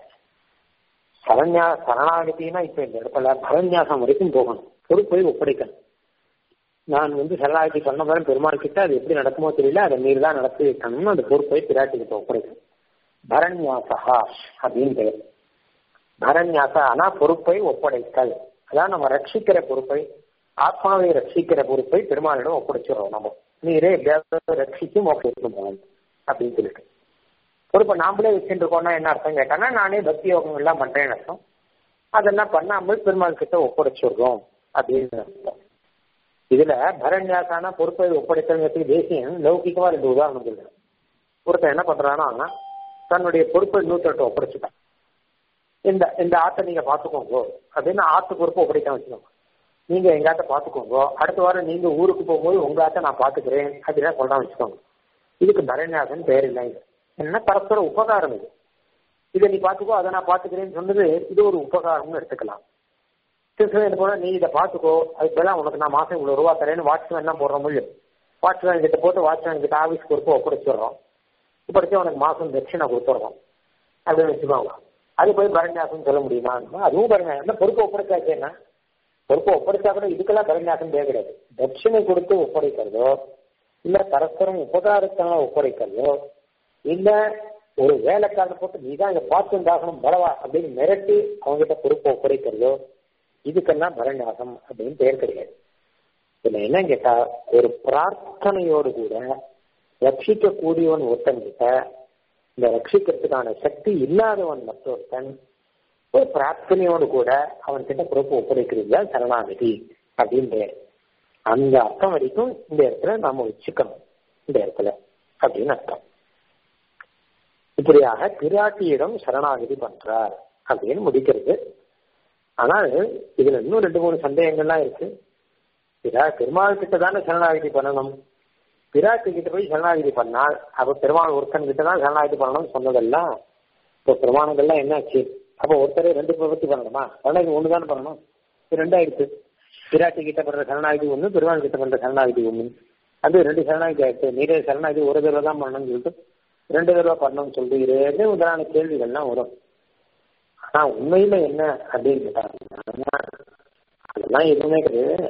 சரண்யா சரணாகதினா இப்ப இந்த இடத்துல பரநியாசம் வரைக்கும் போகணும் பொறுப்பை ஒப்படைக்கணும் நான் வந்து சரணாகதி பண்ண போறேன் பெருமாள் கிட்ட அது எப்படி நடக்குமோ தெரியல அதை மீறி தான் நடத்தி வைக்கணும்னு அந்த பொறுப்பை பிராட்டி கிட்ட ஒப்படைக்கணும் பரண்யாசா அப்படின்னு பெயர் பரண்யாசா ஆனா பொறுப்பை ஒப்படைத்தல் அதான் நம்ம ரட்சிக்கிற பொறுப்பை ஆத்மாவை ரட்சிக்கிற பொறுப்பை பெருமாளிடம் ஒப்படைச்சிடறோம் நம்ம நீரே எப்படியாவது ரட்சிச்சு மோக்கம் போகணும் அப்படின்னு சொல்லிட்டு பொறுப்பை நாமளே வச்சுட்டு இருக்கோம்னா என்ன அர்த்தம் கேட்டாங்கன்னா நானே பக்தி யோகம் எல்லாம் பண்றேன்னு அர்த்தம் அதெல்லாம் பண்ணாமல் பெருமாள் கிட்ட ஒப்படைச்சிடுறோம் அப்படின்னு அர்த்தம் இதுல பரண்யாசான பொறுப்பை ஒப்படைத்தல் தேசியம் லௌகிகமா ரெண்டு உதாரணம் சொல்றேன் ஒருத்தன் என்ன பண்றான்னா தன்னுடைய பொறுப்பை இன்னொருத்தர்கிட்ட ஒப்படைச்சுட்டான் இந்த இந்த ஆட்டை நீங்க பாத்துக்கோங்க அப்படின்னு ஆத்து பொறுப்பு ஒப்படைக்க வச்சுக்கோங்க நீங்க எங்காட்ட பாத்துக்கோங்க அடுத்த வாரம் நீங்க ஊருக்கு போகும்போது உங்களாட்ட நான் பாத்துக்கிறேன் அப்படின்னா சொல்றான் வச்சுக்கோங்க இதுக்கு பரநியாசம் பேர் இல்லைங்க என்ன பரஸ்பர உபகாரம் இது இதை நீ பாத்துக்கோ அதை நான் பாத்துக்கிறேன்னு சொன்னது இது ஒரு உபகாரம்னு எடுத்துக்கலாம் சில போல நீ இதை பாத்துக்கோ அதுக்கெல்லாம் உனக்கு நான் மாசம் இவ்வளவு ரூபா தரேன்னு வாட்ச்மேன் தான் போடுற முடியும் வாட்ச்மேன் கிட்ட போட்டு வாட்ச்மேன் கிட்ட ஆபீஸ் பொறுப்பு ஒப்படைச்சிடுறோம் ஒப்படைச்சு உனக்கு மாசம் தட்சிணை கொடுத்துட்றோம் அப்படின்னு வச்சுக்கோங்க அது போய் பரநியாசம் சொல்ல முடியுமா அதுவும் பாருங்க என்ன பொறுப்பு ஒப்படைச்சாச்சேன்னா பொறுப்பு ஒப்படைச்சா கூட இதுக்கெல்லாம் பரநியாசம் தேவையாது தட்சிணை கொடுத்து ஒப்படைக்கிறதோ இல்ல பரஸ்பரம் உபகாரத்தால ஒப்படைக்கிறதோ இல்ல ஒரு வேலைக்காரனை போட்டு நீ தான் இதை பார்த்துண்டாகணும் பரவா அப்படின்னு மிரட்டி அவங்ககிட்ட பொறுப்பை ஒப்படைக்கிறதோ இதுக்கெல்லாம் பரநியாசம் அப்படின்னு பேர் கிடையாது இதுல என்ன கேட்டா ஒரு பிரார்த்தனையோடு கூட ரட்சிக்க கூடியவன் ஒருத்தன்கிட்ட இந்த ரட்சிக்கிறதுக்கான சக்தி இல்லாதவன் மற்றொருத்தன் ஒரு பிரார்த்தனையோடு கூட அவன் கிட்ட பொறுப்பு ஒப்படைக்கிறது தான் சரணாகதி அப்படின்னு பேர் அந்த அர்த்தம் வரைக்கும் இந்த இடத்துல நாம வச்சுக்கணும் இந்த இடத்துல அப்படின்னு அர்த்தம் இப்படியாக பிராட்டியிடம் சரணாகதி பண்றார் அப்படின்னு முடிக்கிறது ஆனால் இதுல இன்னும் ரெண்டு மூணு சந்தேகங்கள்லாம் இருக்கு இதா பெருமாள் கிட்ட தானே சரணாகதி பண்ணணும் பிராட்டி கிட்ட போய் சரணாகதி பண்ணால் அப்ப பெருமாள் ஒருத்தன் கிட்ட தான் சரணாகதி பண்ணணும்னு சொன்னதெல்லாம் இப்போ பிரமாணங்கள்லாம் என்னாச்சு அப்போ ஒருத்தரே ரெண்டு பிரவர்த்தி பண்ணணுமா சரணாகதி ஒன்று தானே பண்ணணும் இது ரெண்டாயிடுச்சு பிராட்டி கிட்ட பண்ற சரணாகதி ஒன்று பெருமாள் கிட்ட பண்ற சரணாகதி ஒன்று அது ரெண்டு சரணாகதி ஆயிடுச்சு நீரே சரணாகதி ஒரு தடவை தான் பண்ணணும்னு சொல்லிட்டு ரெண்டு தடவை பண்ணணும்னு சொல்லிட்டு இதே முதலான கேள்விகள்லாம் வரும் ஆனா உண்மையில என்ன அப்படின்னு கேட்டாங்கன்னா அதெல்லாம் எதுவுமே கிடையாது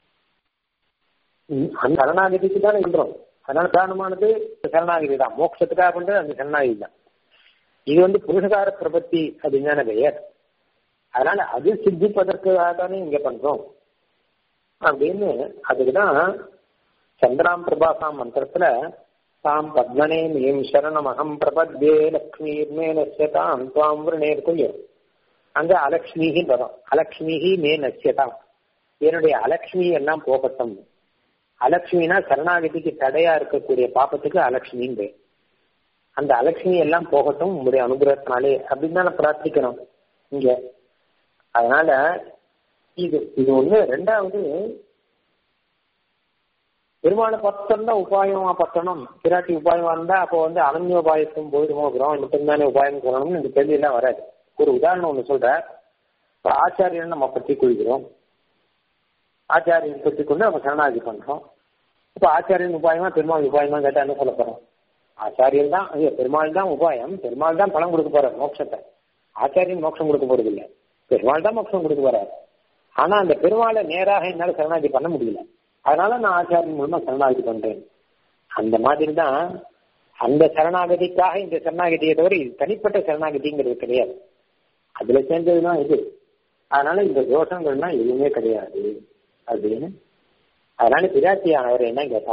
அந்த சரணாகதிக்கு தானே பண்றோம் அதனால காரணமானது சரணாகதி தான் மோட்சத்துக்காக பண்றது அந்த சரணாகதி தான் இது வந்து புருஷகார பிரபத்தி அப்படின்னு பெயர் அதனால அது சித்திப்பதற்காக தானே இங்க பண்றோம் அப்படின்னு அதுக்குதான் சந்திராம் பிரபாசாம் மந்திரத்துல தாம் பத்மனே மீம் சரணம் அகம் பிரபத்யே லக்ஷ்மீர் மே நசியதாம் துவாம் விருணேர் கொய்யும் அங்க அலக்ஷ்மிஹி வரும் அலக்ஷ்மிஹி மே நசியதாம் என்னுடைய அலக்ஷ்மி எல்லாம் போகட்டும் அலக்ஷ்மினா சரணாகதிக்கு தடையா இருக்கக்கூடிய பாப்பத்துக்கு அலக்ஷ்மின்னு பேர் அந்த அலட்சுமி எல்லாம் போகட்டும் உங்களுடைய அனுகிரகத்தினாலே அப்படின்னு தான் பிரார்த்திக்கணும் இங்க அதனால இது இது ஒண்ணு ரெண்டாவது பெருமாளை பத்தம்னா உபாயமா பத்தணும் பிராட்டி உபாயமா இருந்தா அப்போ வந்து அனன்ய உபாயத்தும் போயிடுமோ கிரகம் மட்டும்தானே உபாயம் சொல்லணும்னு இந்த கேள்வி எல்லாம் வராது ஒரு உதாரணம் ஒண்ணு சொல்ற இப்ப ஆச்சாரியன் நம்ம பற்றி கொள்கிறோம் ஆச்சாரியன் பற்றி கொண்டு நம்ம சரணாகி பண்றோம் இப்ப ஆச்சாரியன் உபாயமா பெருமாள் உபாயமா கேட்டா என்ன சொல்ல போறோம் ஆச்சாரியன் தான் ஐயோ பெருமாள் தான் உபாயம் பெருமாள் தான் பணம் கொடுக்க போறாரு மோட்சத்தை ஆச்சாரியன் மோட்சம் கொடுக்க போறது இல்லை பெருமாள் தான் மோட்சம் கொடுக்க போறாரு ஆனா அந்த பெருமாளை நேராக என்னால சரணாகி பண்ண முடியல அதனால நான் ஆச்சாரியன் மூலமா சரணாகதி பண்றேன் அந்த மாதிரி தான் அந்த சரணாகதிக்காக இந்த சரணாகதியை தவிர இது தனிப்பட்ட சரணாகதிங்கிறது கிடையாது அதுல சேர்ந்ததுதான் இது அதனால இந்த தோஷங்கள்லாம் எதுவுமே கிடையாது அப்படின்னு அதனால பிராட்டியானவர் என்ன கேட்டா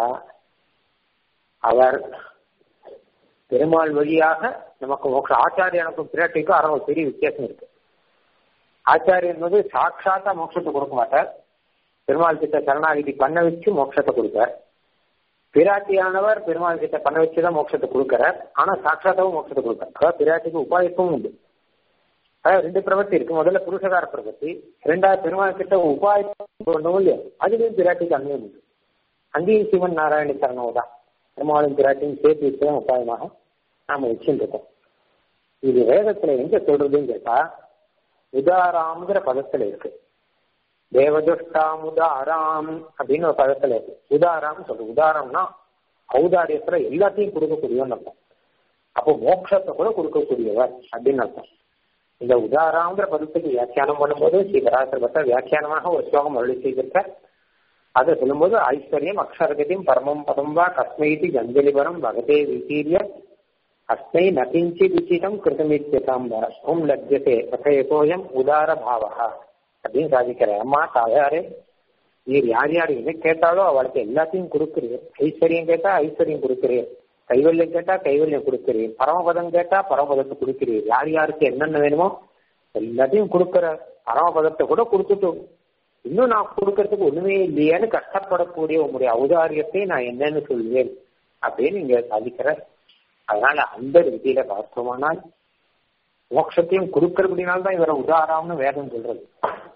அவர் பெருமாள் வழியாக நமக்கு மோட்ச ஆச்சாரியனுக்கும் பிராட்டிக்கும் அறவ பெரிய வித்தியாசம் இருக்கு ஆச்சாரியன் வந்து சாட்சாத்தா மோட்சத்தை கொடுக்க மாட்டார் பெருமாள் கிட்ட சரணாகிதி பண்ண வச்சு மோட்சத்தை கொடுப்பார் பிராட்டியானவர் பெருமாள் கிட்ட பண்ண வச்சுதான் மோட்சத்தை கொடுக்கிறார் ஆனா சாட்சாத்தாவும் மோட்சத்தை கொடுப்பார் அதாவது பிராட்டிக்கு உபாயத்தும் உண்டு அதாவது ரெண்டு பிரவர்த்தி இருக்கு முதல்ல புருஷகார பிரவர்த்தி ரெண்டாவது பெருமாள் கிட்ட உபாயத்தும் ஒன்றும் இல்லையா அதுலயும் பிராட்டிக்கு அங்கேயும் உண்டு அங்கேயும் சிவன் நாராயண சரணம் தான் பெருமாளும் பிராட்டியும் சேர்த்து வச்சுதான் உபாயமாக நாம வச்சுட்டு இருக்கோம் இது வேதத்துல எங்க சொல்றதுன்னு கேட்டா உதாராம்ங்கிற பதத்துல இருக்கு தேவதுஷ்டாம் உதாராம் அப்படின்னு ஒரு பதத்துல இருக்கு உதாராம் சொல்றது உதாரம்னா ஔதாரியத்துல எல்லாத்தையும் கொடுக்கக்கூடியவன் அர்த்தம் அப்போ மோட்சத்தை கூட கொடுக்கக்கூடியவர் அப்படின்னு அர்த்தம் இந்த உதாராங்கிற பதத்துக்கு வியாக்கியானம் பண்ணும்போது ஸ்ரீ பராசர பட்டர் வியாக்கியானமாக ஒரு ஸ்லோகம் அருளி செய்திருக்க அதை சொல்லும்போது ஐஸ்வர்யம் அக்ஷரகதியும் பரமம் பதம் வா கஸ்மைதி கஞ்சலிபரம் பகதே விசீரிய அஸ்மை நகிஞ்சி விசிதம் கிருதமித்யதாம் ஓம் லப்யதே ததேகோயம் உதார பாவகா அப்படின்னு சாதிக்கிறேன் அம்மா தாயாரே நீர் யார் யார் எதை கேட்டாலோ அவளுக்கு எல்லாத்தையும் கொடுக்குறீர் ஐஸ்வர்யம் கேட்டா ஐஸ்வர்யம் கொடுக்குறீர் கைவல்யம் கேட்டா கைவல்யம் கொடுக்குறீர் பரமபதம் கேட்டா பரமபதத்தை கொடுக்குறீர் யார் யாருக்கு என்னென்ன வேணுமோ எல்லாத்தையும் கொடுக்குற பரமபதத்தை கூட கொடுத்துட்டோம் இன்னும் நான் கொடுக்கறதுக்கு ஒண்ணுமே இல்லையேன்னு கஷ்டப்படக்கூடிய உங்களுடைய ஔதாரியத்தை நான் என்னன்னு சொல்லுவேன் அப்படின்னு இங்க சாதிக்கிற அதனால அந்த ரீதியில பார்த்தோமானால் மோட்சத்தையும் கொடுக்கறபடினால்தான் இவரை உதாராம்னு வேதம் சொல்றது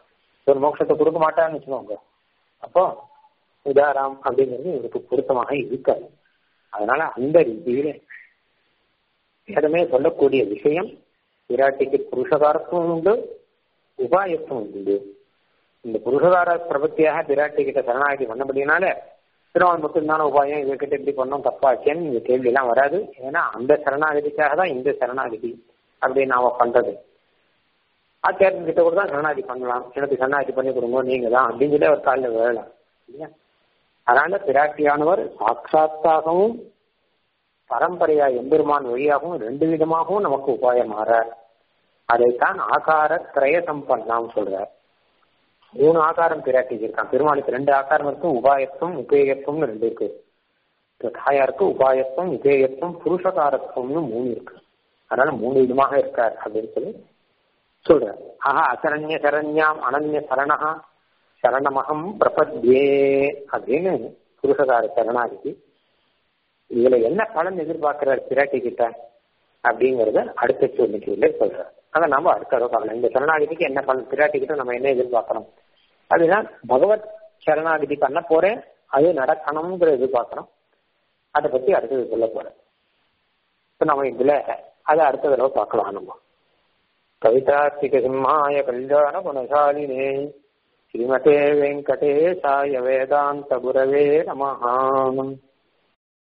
ஈஸ்வரன் மோட்சத்தை கொடுக்க மாட்டான்னு வச்சுக்கோங்க அப்போ உதாராம் அப்படிங்கிறது இவருக்கு பொருத்தமாக இருக்காது அதனால அந்த ரீதியில வேதமே சொல்லக்கூடிய விஷயம் விராட்டிக்கு புருஷகாரத்துவம் உண்டு உபாயத்துவம் உண்டு இந்த புருஷகார பிரபத்தியாக பிராட்டி கிட்ட சரணாகி பண்ணபடினால திருவான் மட்டும்தான உபாயம் இவர்கிட்ட இப்படி பண்ணோம் தப்பாச்சேன்னு இந்த கேள்வி எல்லாம் வராது ஏன்னா அந்த சரணாகதிக்காக தான் இந்த சரணாகதி அப்படின்னு நாம பண்றது ஆச்சாரியன் கிட்ட கூட தான் சரணாகதி பண்ணலாம் எனக்கு சரணாகதி பண்ணி கொடுங்க நீங்க தான் அப்படின்னு சொல்லி அவர் காலில் விழலாம் இல்லையா அதனால பிராட்டியானவர் சாட்சாத்தாகவும் பரம்பரையா எம்பெருமான் வழியாகவும் ரெண்டு விதமாகவும் நமக்கு உபாயமாறார் அதைத்தான் ஆகார திரய சம்பன்னாம் சொல்றார் மூணு ஆகாரம் பிராட்டிக்கு இருக்கான் பெருமாளுக்கு ரெண்டு ஆகாரம் இருக்கு உபாயத்துவம் உபேயத்துவம்னு ரெண்டு இருக்கு தாயாருக்கு உபாயத்துவம் உபேயத்துவம் புருஷகாரத்துவம்னு மூணு இருக்கு அதனால மூணு விதமாக இருக்கார் அப்படின்னு சொல்லி சொல்றார் ஆஹா அசரண்ய சரண்யாம் அனன்ய சரணா சரணமகம் பிரபத்யே அப்படின்னு புருஷகார சரணாகி இதுல என்ன பலன் எதிர்பார்க்கிறார் பிராட்டி கிட்ட அப்படிங்கறத அடுத்த சொல்லிக்கையில சொல்றார் அதை நாம அடுத்த பார்க்கலாம் இந்த சரணாகதிக்கு என்ன பலன் பிராட்டி கிட்ட நம்ம என்ன எதிர்பார்க்கணும் அதுதான் பகவத் சரணாகதி பண்ண போறேன் அது நடக்கணுங்கிற எதிர்பார்க்கணும் அதை பத்தி அடுத்தது சொல்ல போறேன் இப்ப நம்ம இதுல அதை அடுத்த தடவை பார்க்கலாம் நம்ம கவிதார்த்திக சிம்மாய கல்யாண குணசாலினே ஸ்ரீமதே வெங்கடேசாய வேதாந்த குரவே நமஹானம்